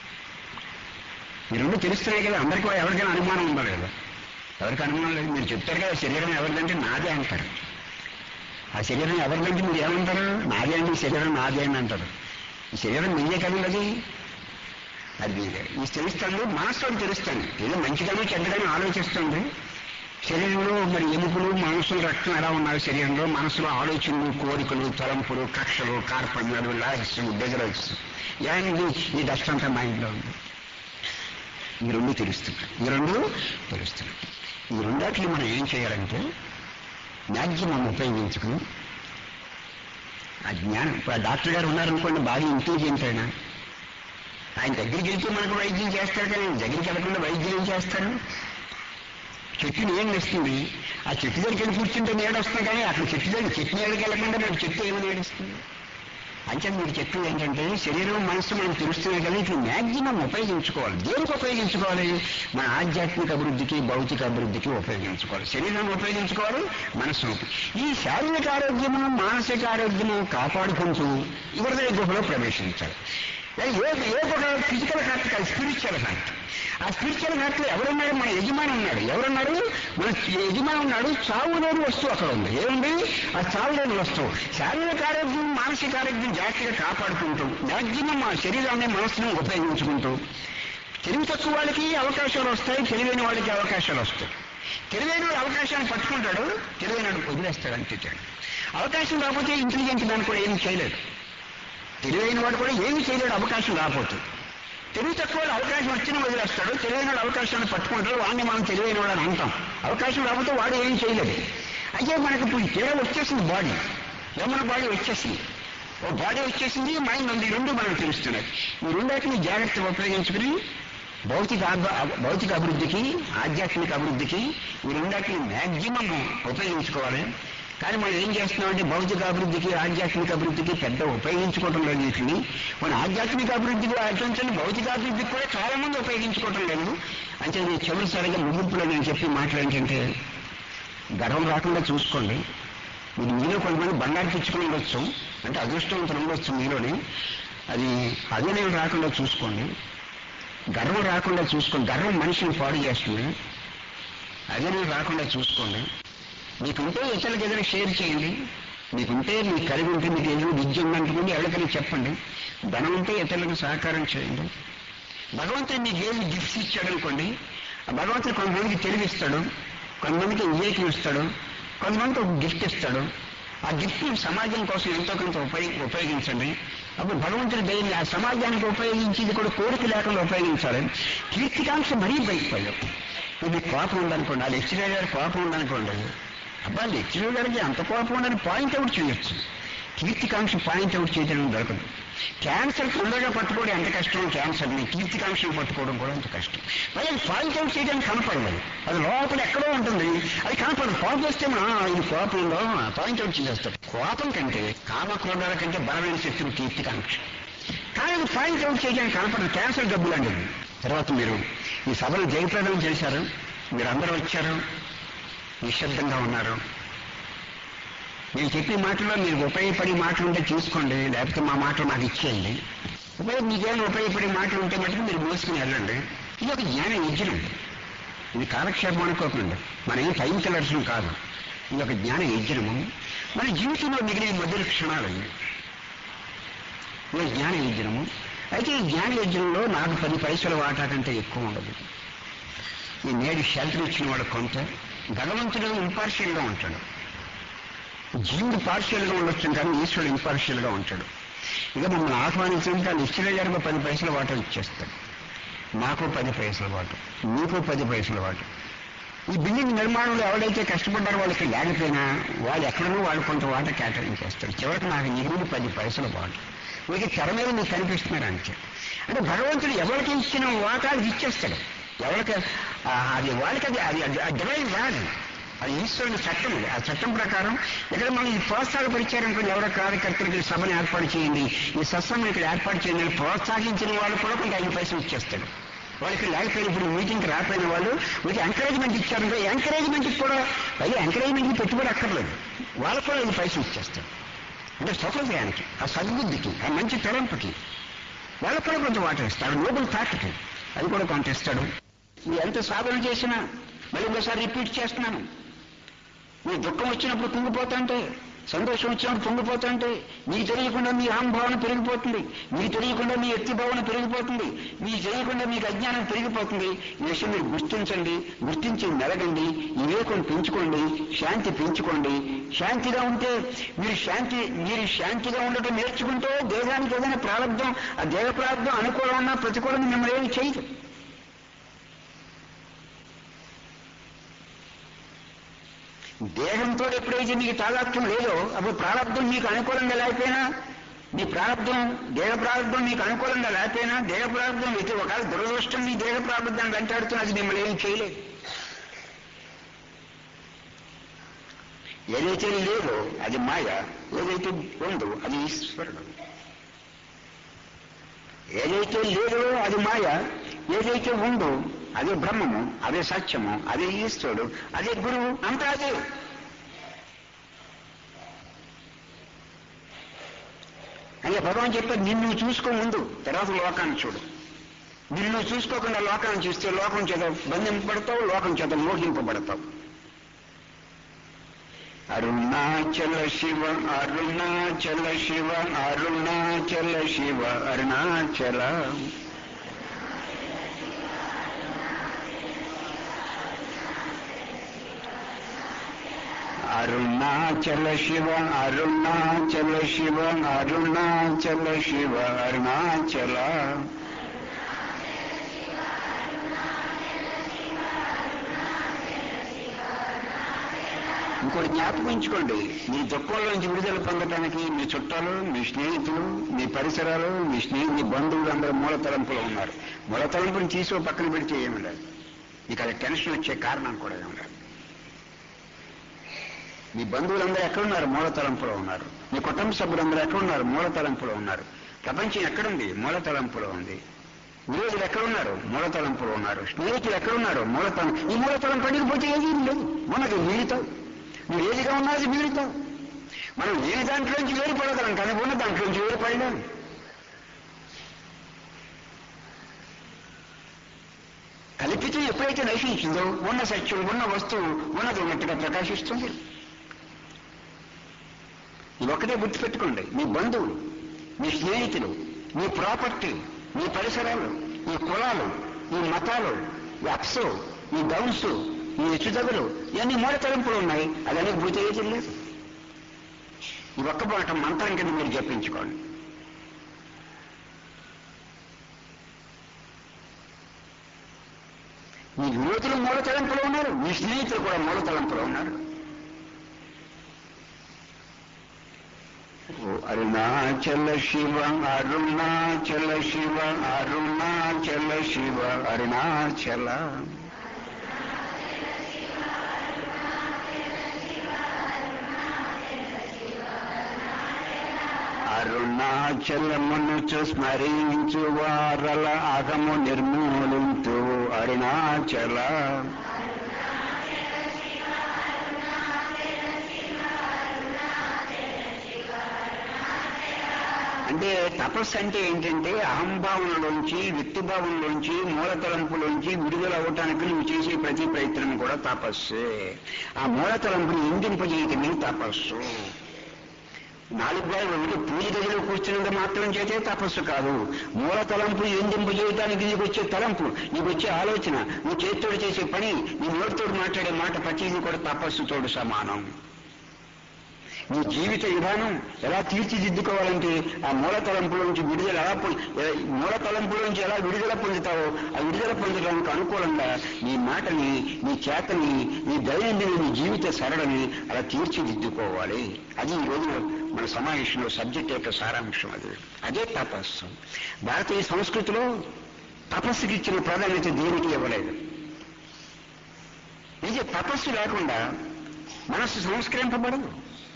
Speaker 1: ఈ రెండు తెలుస్తున్నాయి కదా అందరికీ ఎవరికైనా అనుమానం ఉందా లేదా ఎవరికి అనుమానం లేదు మీరు చెప్తారు కదా శరీరం ఎవరిదంటే నాదే అంటారు ఆ శరీరం ఎవరిదంటే మీరు ఏమంటారు నాదే అండి ఈ శరీరం నాదే అని అంటారు ఈ శరీరం మీదే కదండి అది అది మీదే ఈ తెలుస్తుంది మనసులో తెలుస్తుంది ఏదో మంచిగానో చెడ్డగానో ఆలోచిస్తుంది శరీరంలో మరి ఎముకలు మనసులు రక్తం ఎలా ఉన్నారు శరీరంలో మనసులో ఆలోచనలు కోరికలు తలంపులు కక్షలు కార్పణ్యాలు లాహస్యం డెజరల్స్ ఇలాంటి ఈ డస్ట్ అంతా మైండ్లో ఉంది ఈ రెండు తెలుస్తున్నాయి ఈ రెండు తెలుస్తున్నాయి ఈ రెండాటిని మనం ఏం చేయాలంటే మ్యాక్సిమం ఉపయోగించుకుని ఆ జ్ఞానం ఇప్పుడు ఆ డాక్టర్ గారు ఉన్నారనుకోండి బాగా ఇంటెలిజెంట్ అయినా ఆయన దగ్గరికి వెళ్తే మనకు వైద్యం చేస్తారు కానీ దగ్గరికి వెళ్ళకుండా వైద్యం ఏం చేస్తారు చెట్టు నీళ్ళు వస్తుంది ఆ చెట్టు దగ్గరికి వెళ్ళి కూర్చుంటే నీడ వస్తుంది కానీ అక్కడ చెట్టు దగ్గర చెట్టు నీడకి వెళ్ళకుండా మనకు చెట్టు ఏమి నీడిస్తుంది అంటే మీరు చెప్పేది ఏంటంటే శరీరం మనసు మనకు తెలుస్తున్నాయి కదా ఇట్లా మ్యాక్సిమం ఉపయోగించుకోవాలి దేనికి ఉపయోగించుకోవాలి మన ఆధ్యాత్మిక అభివృద్ధికి భౌతిక అభివృద్ధికి ఉపయోగించుకోవాలి శరీరాన్ని ఉపయోగించుకోవాలి మనస్సును ఈ శారీరక ఆరోగ్యము మానసిక ఆరోగ్యము కాపాడుకుంటూ ఇవరి గుహలో ప్రవేశించాలి ఏ ఏ ఒక ఫిజికల్ హార్ట్ కాదు స్పిరిచువల్ హార్ట్ ఆ స్పిరిచువల్ హార్ట్ లో ఎవరున్నాడు మన యజమాని ఉన్నాడు ఎవరున్నారు మన యజమాని ఉన్నాడు చావు లేని వస్తువు అక్కడ ఉంది ఏముంది ఆ చావు లేని వస్తువు శారీరక ఆరోగ్యం మానసిక ఆరోగ్యం జాగ్రత్తగా కాపాడుకుంటూ మ్యాక్సిమం ఆ శరీరాన్ని మనసును ఉపయోగించుకుంటూ తెలివి తక్కువ వాళ్ళకి అవకాశాలు వస్తాయి తెలివైన వాళ్ళకి అవకాశాలు వస్తాయి తెలివైన వాడు అవకాశాన్ని పట్టుకుంటాడు తెలివైన వాడు వదిలేస్తాడు అంతే అవకాశం రాకపోతే ఇంటెలిజెంట్ దాన్ని కూడా ఏం చేయలేదు తెలివైన వాడు కూడా ఏమి చేయలేడు అవకాశం రాకపోతుంది తెలివి తక్కువ వాడు అవకాశం వచ్చిన వదిలేస్తాడు తెలివైన వాడు అవకాశాన్ని పట్టుకుంటాడు వాడిని మనం తెలివైన వాడు అని అంటాం అవకాశం రాకపోతే వాడు ఏం చేయలేడు అయితే మనకి ఇప్పుడు తేడా వచ్చేసింది బాడీ యమన బాడీ వచ్చేసింది ఓ బాడీ వచ్చేసింది మైండ్ ఉంది ఈ రెండు మనకు తెలుస్తున్నాయి ఈ రెండాటిని జాగ్రత్తగా ఉపయోగించుకుని భౌతిక అభ- భౌతిక అభివృద్ధికి ఆధ్యాత్మిక అభివృద్ధికి ఈ రెండాటిని మ్యాక్సిమం ఉపయోగించుకోవాలి కానీ మనం ఏం చేస్తున్నామంటే భౌతిక అభివృద్ధికి ఆధ్యాత్మిక అభివృద్ధికి పెద్ద ఉపయోగించుకోవటం లేదు వీటిని మన ఆధ్యాత్మిక అభివృద్ధికి ఆచరించండి భౌతిక అభివృద్ధికి కూడా చాలా మంది ఉపయోగించుకోవటం లేదు అంటే నేను చివరిసారిగా ముగింపులో నేను చెప్పి మాట్లాడేంటంటే గర్వం రాకుండా చూసుకోండి మీరు మీలో కొంతమంది బంగారు పిచ్చుకుని ఉండొచ్చు అంటే అదృష్టవంతులు ఉండొచ్చు మీలోని అది అదే నేను రాకుండా చూసుకోండి గర్వం రాకుండా చూసుకోండి గర్వం మనిషిని పాడు చేస్తుంది అదే నేను రాకుండా చూసుకోండి మీకుంటే ఇతరులకు ఏదైనా షేర్ చేయండి మీకుంటే మీకు కలిగి ఉంటే మీకు ఏదైనా విద్య ఉందనుకోండి ఎవరికైనా చెప్పండి ధనం ఉంటే ఇతరులకు సహకారం చేయండి భగవంతుడు మీకు ఏమి గిఫ్ట్స్ ఇచ్చాడు అనుకోండి ఆ భగవంతుడు కొంతమందికి తెలివిస్తాడు కొంతమందికి వివేకం ఇస్తాడు కొంతమందికి ఒక గిఫ్ట్ ఇస్తాడు ఆ గిఫ్ట్ సమాజం కోసం ఎంతో కొంత ఉపయోగ ఉపయోగించండి అప్పుడు భగవంతుడి దయని ఆ సమాజానికి ఉపయోగించి ఇది కూడా కోరిక లేకుండా ఉపయోగించాలి కీర్తికాంక్ష మరీ బయటపడవు ఇది కోపం ఉందనుకోండి ఆ లెక్చరర్ గారి కోపం ఉందనుకోండి అబ్బా లెక్చరర్ గారికి అంత కోపం ఉందని పాయింట్ అవుట్ చేయొచ్చు కీర్తికాంక్ష పాయింట్ అవుట్ చేయడం దొరకదు క్యాన్సర్ తొందరగా పట్టుకోవడం ఎంత కష్టం క్యాన్సర్ని కీర్తికాంక్షను పట్టుకోవడం కూడా అంత కష్టం మరి అది పాయింట్ అవుట్ చేయడానికి కనపడదు అది లోపల ఎక్కడో ఉంటుంది అది కనపడదు కోపం వస్తే మనం "ఆ, ఇది కోపంలో పాయింట్ అవుట్ చేసేస్తాడు కోపం కంటే కామక్రోధాల కంటే బలమైన శక్తులు కీర్తికాంక్ష కానీ అది పాయింట్ అవుట్ చేయడానికి కనపడదు క్యాన్సర్ జబ్బు లాంటిది తర్వాత మీరు ఈ సభలు జయప్రదం చేశారు మీరు అందరూ వచ్చారు నిశ్శబ్దంగా ఉన్నారు నేను చెప్పే మాటల్లో మీరు ఉపయోగపడే మాటలు ఉంటే చూసుకోండి లేకపోతే మా మాటలు నాకు ఇచ్చేయండి ఉపయోగ మీకేమైనా ఉపయోగపడే మాటలు ఉంటే మటుకు మీరు మోసుకుని వెళ్ళండి ఇది ఒక జ్ఞాన యజ్ఞం ఇది కాలక్షేపం అనుకోకండి మన ఏం టైం కిల్లర్స్ కాదు ఇది ఒక జ్ఞాన యజ్ఞము మన జీవితంలో మిగిలిన మధుర క్షణాలు ఇవి. ఇది జ్ఞాన యజ్ఞము అయితే ఈ జ్ఞాన యజ్ఞంలో నాకు పది పైసల వాటా కంటే ఎక్కువ ఉండదు ఈ నేడు షెల్టర్ ఇచ్చిన వాడు కొంత భగవంతుడు ఇంపార్షియల్ గా ఉంటాడు జీవుడు పార్షియల్ గా ఉండొచ్చు కానీ ఈశ్వరుడు ఇంపార్షియల్ గా ఉంటాడు ఇక మమ్మల్ని ఆహ్వానించడానికి ఆ నిశ్చయ గారికి పది పైసల వాటా ఇచ్చేస్తాడు నాకు పది పైసల వాటు నీకు పది పైసల వాటు ఈ బిల్డింగ్ నిర్మాణంలో ఎవరైతే కష్టపడ్డారో వాళ్ళకి లేకపోయినా వాళ్ళు ఎక్కడనో వాళ్ళు కొంత వాట కేటాయించేస్తారు చివరికి నాకు నిగుడు పది పైసల వాటు వీరికి తెర మీద మీకు కనిపిస్తున్నారు అంతే అంటే భగవంతుడు ఎవరికి ఇచ్చిన వాటాలు ఇచ్చేస్తాడు ఎవరికి ఆ, అది వాళ్ళకి అది అది అది డివైన్ రాదు అది ఈశ్వరుని చట్టం అది ఆ చట్టం ప్రకారం ఇక్కడ మనం ఈ ప్రోత్సాహపరిచారనుకోండి ఎవరో కార్యకర్తలకి ఈ సభను ఏర్పాటు చేయండి ఈ సత్సంగం ఇక్కడ ఏర్పాటు చేయండి అని ప్రోత్సహించిన వాళ్ళు కూడా కొంత ఐదు పైసలు ఇచ్చేస్తాడు వాళ్ళకి లేకపోయిన ఇప్పుడు మీటింగ్కి రాకపోయిన వాళ్ళు వీళ్ళకి ఎంకరేజ్మెంట్ ఇచ్చారంటే ఎంకరేజ్మెంట్ కూడా పైగా ఎంకరేజ్మెంట్కి పెట్టుబడి అక్కర్లేదు వాళ్ళకు కూడా ఐదు పైసలు ఇచ్చేస్తాడు అంటే సౌకర్యానికి ఆ సద్బుద్ధికి ఆ మంచి తలంపుకి వాళ్ళకు కూడా కొంచెం వాటర్ ఇస్తాడు నోబుల్ థాట్కి అది కూడా కొంత ఇస్తాడు మీరు ఎంత సాధన చేసినా మళ్ళీ ఇంకోసారి రిపీట్ చేస్తున్నాను మీ దుఃఖం వచ్చినప్పుడు కుంగిపోతుంటే సంతోషం వచ్చినప్పుడు పొంగిపోతుంటే మీకు తెలియకుండా మీ అహంభావన పెరిగిపోతుంది మీకు తెలియకుండా మీ వ్యక్తి భావన పెరిగిపోతుంది మీకు తెలియకుండా మీకు అజ్ఞానం పెరిగిపోతుంది ఈ విషయం మీరు గుర్తించండి గుర్తించి మెలగండి వివేకం పెంచుకోండి శాంతి పెంచుకోండి శాంతిగా ఉంటే మీరు శాంతి మీరు శాంతిగా ఉండటం నేర్చుకుంటే దేహానికి ఏదైనా ప్రారంభం ఆ దేహ ప్రారంభం అనుకూలం ఉన్నా ప్రతికూలంగా మిమ్మల్ని ఏమి చేయదు దేహంతో ఎప్పుడైతే మీకు తాదాత్మ్యం లేదో అప్పుడు ప్రారంభం మీకు అనుకూలంగా లేకపోయినా మీ ప్రారంభం దేహ ప్రారంభం మీకు అనుకూలంగా లేకపోయినా దేహ ప్రారంభం అయితే ఒకవేళ దురదృష్టం మీ దేహ ప్రారంభాన్ని వెంటాడుతున్న అది మిమ్మల్ని ఏం చేయలేదు ఏదైతే లేదో అది మాయ ఏదైతే ఉందో అది ఈశ్వరుడు ఏదైతే లేదో అది మాయ ఏదైతే ఉందో అదే బ్రహ్మము అదే సత్యము అదే ఈశ్వరుడు అదే గురువు అంతా అదే అదే భగవాన్ చెప్పారు నిన్ను చూసుకో ముందు తర్వాత లోకాన్ని చూడు నిన్ను చూసుకోకుండా లోకాన్ని చూస్తే లోకం చేత బంధింపబడతావు లోకం చేత మోహింపబడతావు అరుణాచల శివ అరుణాచల శివ అరుణాచల శివ అరుణాచల అరుణాచల శివ అరుణాచల శివ అరుణాచల శివ అరుణాచల ఇంకోటి జ్ఞాపకించుకోండి మీ దుఃఖంలో నుంచి విడుదల పొందడానికి మీ చుట్టాలు మీ స్నేహితులు మీ పరిసరాలు మీ స్నేహి మీ బంధువులు అందరూ మూల తలంపులో ఉన్నారు మూల తలంపుని తీసి ఓ పక్కన పెడితే ఏమి లేదు మీకు అది టెన్షన్ వచ్చే కారణం కూడా ఏమి లేదు మీ బంధువులందరూ ఎక్కడున్నారు మూల తలంపులో ఉన్నారు మీ కుటుంబ సభ్యులందరూ ఎక్కడున్నారు మూల తలంపులో ఉన్నారు ప్రపంచం ఎక్కడుంది మూల తలంపులో ఉంది విరోధులు ఎక్కడున్నారు మూల తలంపులో ఉన్నారు స్నేహితులు ఎక్కడున్నారు మూల తలం ఈ మూల తలం పడిపోతే ఏది లేదు మనకి వీడితావు నువ్వు ఏదిగా ఉన్నది వీడితావు మనం లేని దాంట్లోంచి వేరుపడగలం కానీ ఉన్న దాంట్లోంచి వేరుపడలేం కల్పితం ఎప్పుడైతే నశించిందో ఉన్న సత్యం ఉన్న వస్తువు ఉన్నది ఉన్నట్టుగా ప్రకాశిస్తుంది ఇది ఒకటే గుర్తుపెట్టుకోండి మీ బంధువులు మీ స్నేహితులు మీ ప్రాపర్టీ మీ పరిసరాలు ఈ కులాలు ఈ మతాలు ఈ అప్స్ ఈ డౌన్స్ ఈ హెచ్చుతగులు ఇవన్నీ మూల తలంపులు ఉన్నాయి అవన్నీ భూత ఏది లేదు ఈ ఒక్క మాట మంత్రం కింద మీరు జపించుకోండి మీ యువతులు మూల తలంపులో ఉన్నారు మీ స్నేహితులు కూడా మూల తలంపులో ఉన్నారు ఓ అరుణాచల శివ అరుణాచల శివ అరుణాచల శివ అరుణాచల అరుణాచలమును స్మరించు వారల అగము నిర్మూలించు అరుణాచల అంటే తపస్సు అంటే ఏంటంటే అహంభావనలోంచి వ్యక్తిభావంలోంచి మూలతలంపులోంచి విడుదల అవటానికి నువ్వు చేసే ప్రతి ప్రయత్నం కూడా తపస్సే ఆ మూలతలంపుని ఎండింపజేయటమే తపస్సు నాలుగు గారు అంటే పూజ గదిలో కూర్చున్నంత మాత్రం చేతే తపస్సు కాదు మూల తలంపు ఎందింపజేయటానికి నీకు వచ్చే తలంపు నీకు వచ్చే ఆలోచన నువ్వు చేతితోడు చేసే పని నీ నోటితోడు మాట్లాడే మాట ప్రతిదీ కూడా తపస్సుతోడు సమానం నీ జీవిత విధానం ఎలా తీర్చిదిద్దుకోవాలంటే ఆ మూల తలంపులోంచి విడుదల ఎలా పొంది ఎలా- మూల తలంపులోంచి ఎలా విడుదల పొందుతావో ఆ విడుదల పొందడానికి అనుకూలంగా నీ మాటని నీ చేతని నీ దైనందిన నీ జీవిత సరళని అలా తీర్చిదిద్దుకోవాలి అది ఈ రోజు మన సమావేశంలో సబ్జెక్ట్ యొక్క సారాంశం అది అదే తపస్సు భారతీయ సంస్కృతిలో తపస్సుకి ఇచ్చిన ప్రాధాన్యత దేనికి ఇవ్వలేదు నిజ తపస్సు లేకుండా మనస్సు సంస్కరింపబడదు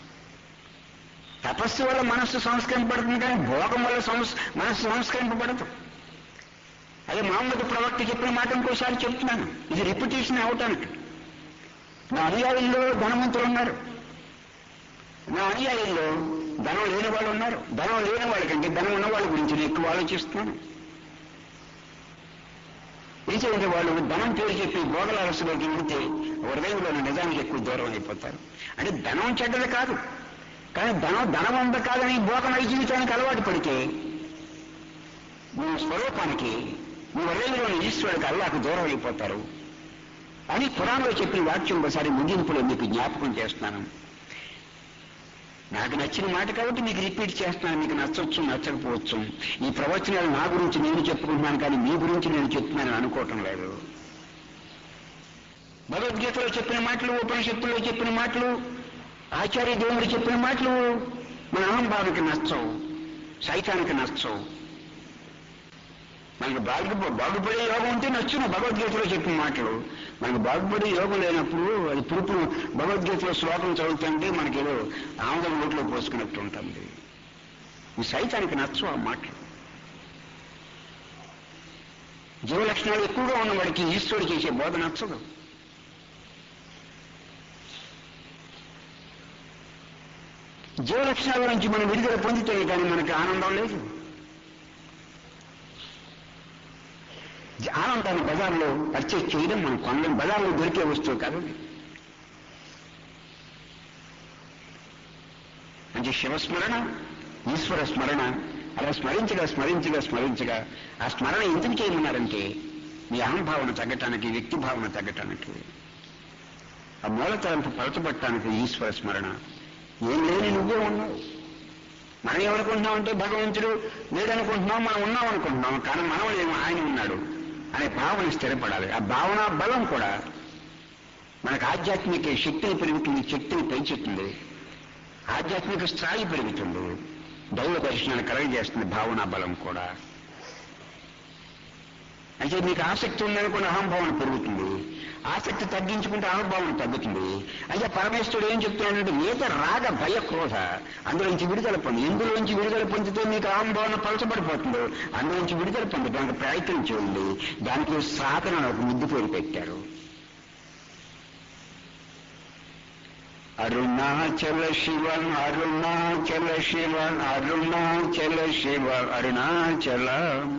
Speaker 1: తపస్సు వల్ల మనస్సు సంస్కరింపబడుతుంది కానీ భోగం వల్ల సంస్ మనస్సు సంస్కరింపబడదు అదే మహమ్మద్ ప్రవక్త చెప్పిన మాట ఇంకోసారి చెప్తున్నాను ఇది రిపిటేషన్ అవటానికి నా అనుయాయుల్లో ధనవంతులు ఉన్నారు నా అనుయాయుల్లో ధనం లేని వాళ్ళు ఉన్నారు ధనం లేని వాళ్ళకంటే ధనం ఉన్న వాళ్ళ గురించి నేను ఎక్కువ ఆలోచిస్తున్నాను ఏంటంటే వాళ్ళు ధనం పేరు చెప్పి భోగల అరసులోకి వెళితే హృదయంలోని నిజానికి ఎక్కువ దూరం అయిపోతారు అంటే ధనం చెడ్డది కాదు కానీ ధనం ధనం ఉంద కాదని భోగమై జీవితానికి అలవాటు పడితే మీ స్వరూపానికి మీ హృదయంలోని ఈశ్వరుడికి అల్లాకు దూరం అయిపోతారు అని పురాణంలో చెప్పిన వాక్యం ఒకసారి ముగింపులో మీకు జ్ఞాపకం చేస్తున్నాను నాకు నచ్చిన మాట కాబట్టి మీకు రిపీట్ చేస్తున్నాను మీకు నచ్చవచ్చు నచ్చకపోవచ్చు ఈ ప్రవచనాలు నా గురించి నేను చెప్పుకుంటున్నాను కానీ మీ గురించి నేను చెప్తున్నాను అనుకోవటం లేదు భగవద్గీతలో చెప్పిన మాటలు ఉపనిషత్తుల్లో చెప్పిన మాటలు ఆచార్య దేవుడు చెప్పిన మాటలు మన అహంభావికి నచ్చవు సైతానికి నచ్చవు మనకు బాగు బాగుపడే యోగం ఉంటే నచ్చును భగవద్గీతలో చెప్పిన మాటలు మనకు బాగుపడే యోగం లేనప్పుడు అది పురుపు భగవద్గీతలో శ్లోకం చదువుతుంటే మనకేదో ఆముదం నోట్లో పోసుకున్నట్టు ఉంటుంది ఈ సైతానికి నచ్చవు ఆ మాటలు జీవ లక్షణాలు ఎక్కువగా ఉన్నవాడికి ఈశ్వరుడు చేసే బోధ నచ్చదు జీవ లక్షణాల నుంచి మనం విడుదల పొందితే కానీ మనకి ఆనందం లేదు జ- ఆనందాన్ని బజార్లో పర్చేజ్ చేయడం మనం కొనడం బజార్లో దొరికే వస్తువు కాదు అంటే శివస్మరణ ఈశ్వర స్మరణ అలా స్మరించగా స్మరించగా స్మరించగా ఆ స్మరణ ఎందుకు చేయమన్నారంటే మీ అహంభావన తగ్గటానికి వ్యక్తి భావన తగ్గటానికి ఆ మూలతలంపు పలచబట్టడానికి ఈశ్వర స్మరణ ఏం లేని నువ్వే ఉన్నావు మనం ఏమనుకుంటున్నాం అంటే భగవంతుడు లేడనుకుంటున్నాం మనం ఉన్నాం అనుకుంటున్నాం కానీ మనం ఏమో ఆయన ఉన్నాడు అనే భావన స్థిరపడాలి ఆ భావన బలం కూడా మనకు ఆధ్యాత్మిక శక్తిని పెరుగుతుంది శక్తిని పెంచుతుంది ఆధ్యాత్మిక స్థాయి పెరుగుతుంది దైవ దర్శనాన్ని కలగజేస్తుంది భావనా బలం కూడా అయితే మీకు ఆసక్తి ఉందనుకున్న అహంభావన పెరుగుతుంది ఆసక్తి తగ్గించుకుంటే అహంభావన తగ్గుతుంది అయితే పరమేశ్వరుడు ఏం చెప్తున్నాడంటే ఏత రాగ భయ క్రోధ అందులోంచి విడుదల పొంది ఎందులోంచి విడుదల పొందితే మీకు అహంభావన పలచబడిపోతుందో అందులోంచి విడుదల పొందడానికి ప్రయత్నం చేయండి దానికి సాధన ఒక ముద్దు పేరు పెట్టారు అరుణాచల శివ అరుణాచల శివ అరుణాచల శివ అరుణాచల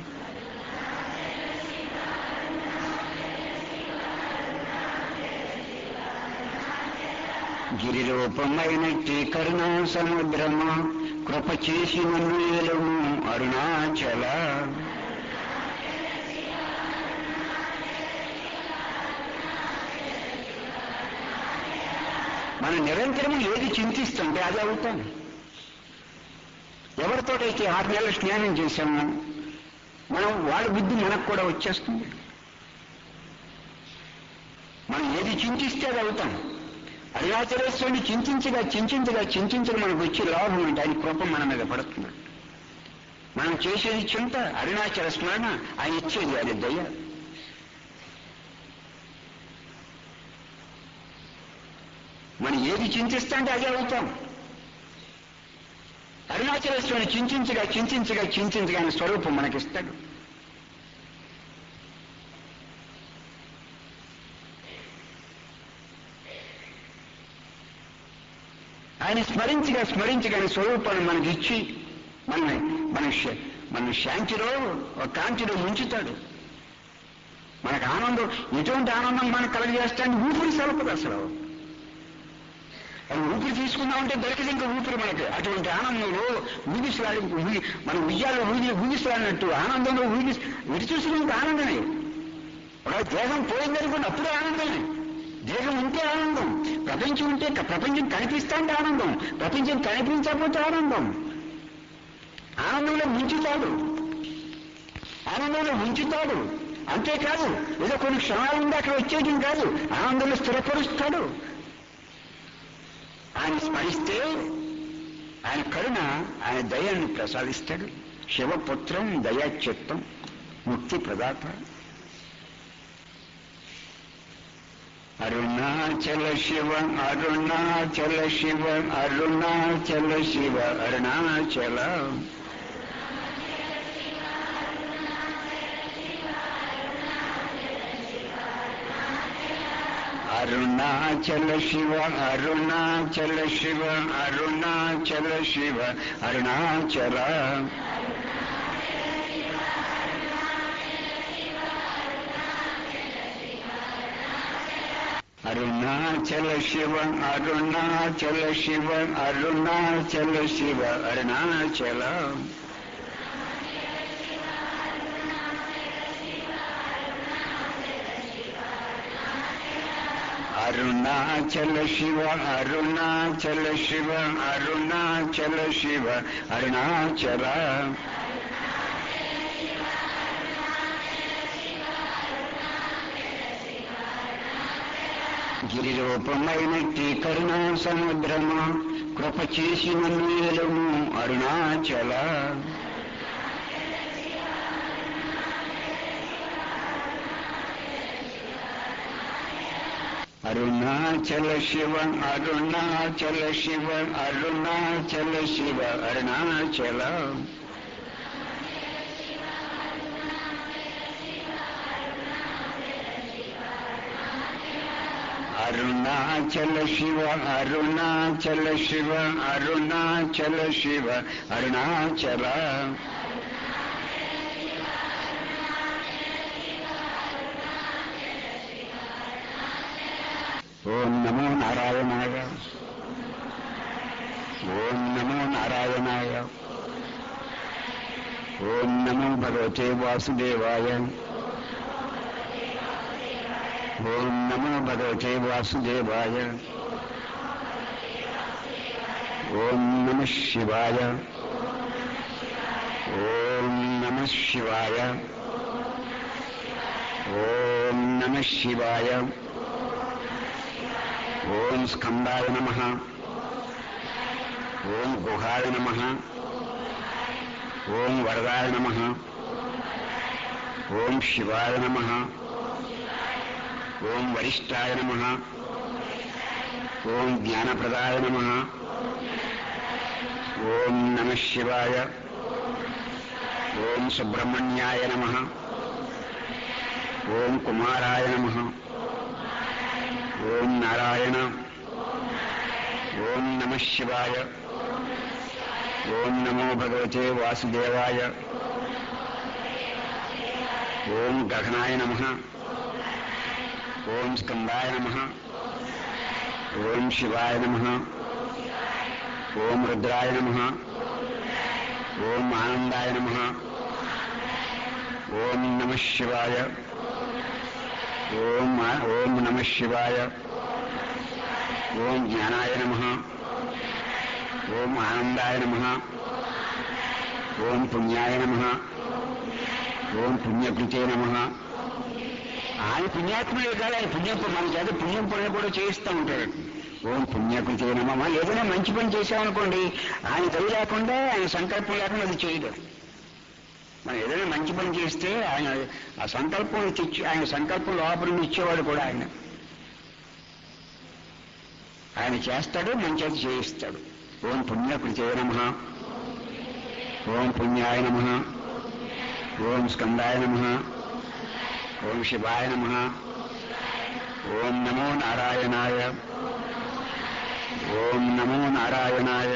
Speaker 1: గిరిరూపమైనట్టి కరుణా సముద్రమా కృప చేసి నన్ను ఏలుము అరుణాచల మనం నిరంతరం ఏది చింతిస్తుంటే అది అవుతాం ఎవరితోటైతే ఆరు నెలలు స్నానం చేశామో మనం వాళ్ళ బుద్ధి మనకు కూడా వచ్చేస్తుంది మనం ఏది చింతిస్తే అది అవుతాం అరుణాచలేశ్వరుని చింతించగా చింతించగా చింతించగా మనకు వచ్చే లాభం అంటే ఆయన కృప మన మీద పడుతుంది మనం చేసేది చింత అరుణాచల స్మరణ ఆయన ఇచ్చేది అది దయ మనం ఏది చింతిస్తా అంటే అదే అవుతాం అరుణాచలేశ్వరుని చింతించగా చింతించగా చింతించగా ఆయన స్వరూపం మనకిస్తాడు ఆయన స్మరించగా స్మరించగా ఆయన స్వరూపాన్ని మనకి ఇచ్చి మన మన శ- మన శాంతిలో ఒక కాంతిలో ముంచుతాడు మనకు ఆనందం ఎటువంటి ఆనందం మనకు కలగజేస్తాడని ఊపిరి సలపదు అసలు అది ఊపిరి తీసుకుందామంటే దొరికింది ఇంకా ఊపిరి మనకి అటువంటి ఆనందంలో ఊగిసలాడి ఊగి మన ఉయ్యాలో ఊగి ఊగిసలాడినట్టు ఆనందంలో ఊగి ఇటు చూసినంత ఆనందమే ఒక దేహం పోయిందనుకోండి అప్పుడే ఆనందమే దేహం ఉంటే ఆనందం ప్రపంచం ఉంటే ప్రపంచం కనిపిస్తా ఉంటే ఆనందం ప్రపంచం కనిపించకపోతే ఆనందం ఆనందంలో ముంచుతాడు ఆనందంలో ఉంచుతాడు అంతేకాదు ఏదో కొన్ని క్షణాలు ఉండి అక్కడ వచ్చేయడం కాదు ఆనందంలో స్థిరపరుస్తాడు ఆయన స్మరిస్తే ఆయన కరుణ ఆయన దయాన్ని ప్రసాదిస్తాడు శివపుత్రం దయాచిత్తం ముక్తి ప్రదాత అరుణాచల శివ అరుణాచల శివ అరుణాచల శివ అరుణాచల అరుణాచల శివ అరుణాచల శివ అరుణాచల శివ అరుణాచల అరుణాచల శివ అరుణాచల శివ అరుణాచల శివ అరుణాచల అరుణాచల శివ అరుణాచల శివ అరుణాచల శివ అరుణాచల గిరిరూపమైనట్టి కరుణా సముద్రమా కృప చేసిన మేలుము అరుణాచల అరుణాచల శివ అరుణాచల శివ అరుణాచల శివ అరుణాచల అరుణాచల శివ అరుణాచల శివ అరుణాచల శివ అరుణాచల ఓం నమో నారాయణాయ ఓం నమో నారాయణాయ ఓం నమో భగవతే వాసుదేవాయ ఓం నమో భగవతే వాసుదేవాయ ఓం నమ శివాయ ఓం నమ శివాయ ఓం నమ శివాయ ఓం స్కందాయ నమ ఓం గుహాయ నమ ఓం వరదాయ నమ ఓం శివాయ నమ ఓం వరిష్టాయ నమ ఓం జ్ఞానప్రదాయ నమ ఓం నమ శివాయ ఓం సుబ్రహ్మణ్యాయ నమ ఓం కుమారాయ నమ ఓం నారాయణ ఓం నమ శివాయ ఓం నమో భగవతే వాసుదేవాయ ఓం గగనాయ నమ ఓం స్కందాయ నమ ఓం శివాయ నమ ఓం రుద్రాయ నమ ఓం ఆనందాయ నమ ఓం నమ శివాయ ఓం ఆ- ఓం నమ శివాయ ఓం జ్ఞానాయ నమ ఓం ఆనందాయ నమ ఓం పుణ్యాయ నమ ఓం పుణ్యకృతే నమ ఆయన పుణ్యాత్ముడే కాదు ఆయన పుణ్యం మన చేత పుణ్యం పనులు కూడా చేయిస్తూ ఉంటాడు ఓం పుణ్యకృతే నమ ఏదైనా మంచి పని చేసామనుకోండి ఆయన దయ లేకుండా ఆయన సంకల్పం లేకుండా అది చేయడు మనం ఏదైనా మంచి పని చేస్తే ఆయన ఆ సంకల్పం తెచ్చి ఆయన సంకల్పం లోపల నుండి ఇచ్చేవాడు కూడా ఆయన ఆయన చేస్తాడు మంచి చేయిస్తాడు ఓం పుణ్యకృతే నమ ఓం పుణ్యాయ నమ ఓం స్కందాయ నమ ఓం శివాయ నమ ఓం నమో నారాయణాయ ఓం నమో నారాయణాయ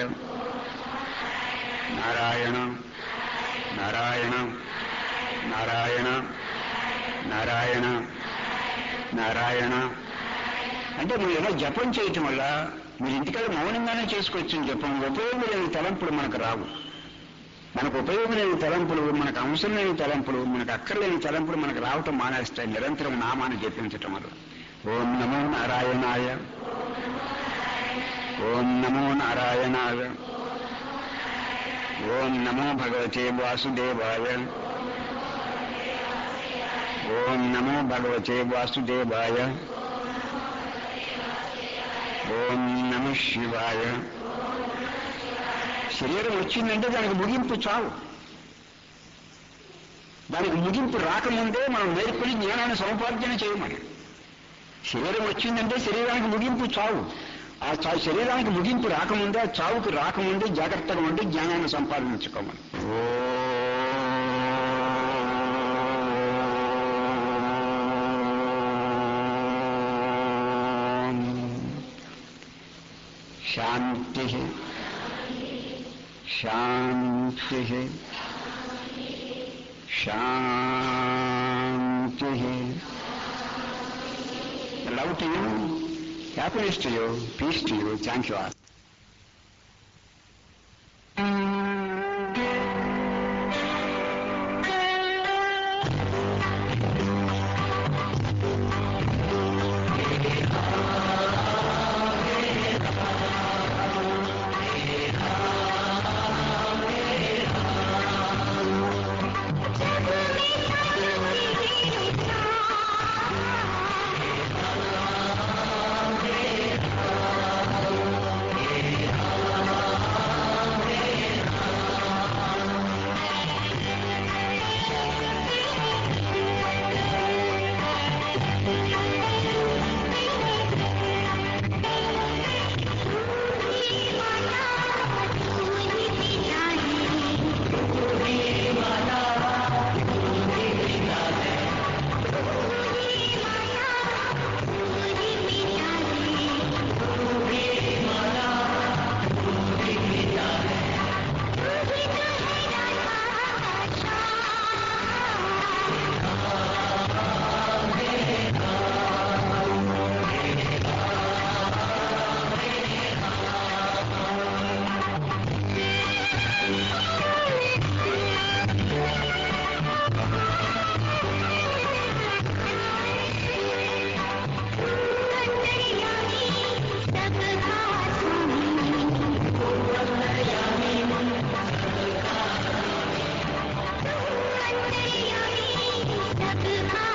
Speaker 1: నారాయణ నారాయణ నారాయణ నారాయణ నారాయణ అంటే మీరు ఏదో జపం చేయటం వల్ల మీరు ఇంటికాడ మౌనంగానే చేసుకోవచ్చు జపం ఉపయోగం లేని తలంపులు మనకు రావు మనకు ఉపయోగం లేని తలంపులు మనకు అవసరం లేని తలంపులు మనకు అక్కర్లేని తలంపులు మనకు రావటం మానేస్తాయి నిరంతరం నామాన్ని జపించటం వల్ల ఓం నమో నారాయణాయ ఓం నమో నారాయణాయ ఓం నమో భగవతే వాసుదేవాయ ఓం నమో భగవతే వాసుదేవాయ ఓం నమ శివాయ శరీరం వచ్చిందంటే దానికి ముగింపు చావు దానికి ముగింపు రాకముందే మనం నేర్పడి జ్ఞానాన్ని సముపార్జన చేయమని శరీరం వచ్చిందంటే శరీరానికి ముగింపు చావు ఆ చా శరీరానికి ముగింపు రాకముందే ఆ చావుకు రాకముందే జాగ్రత్తగా ఉండి జ్ఞానాన్ని సంపాదించుకోమని ఓం. శాంతి శాంతి శాంతి love to you happiness to you peace to you thank you
Speaker 2: सबका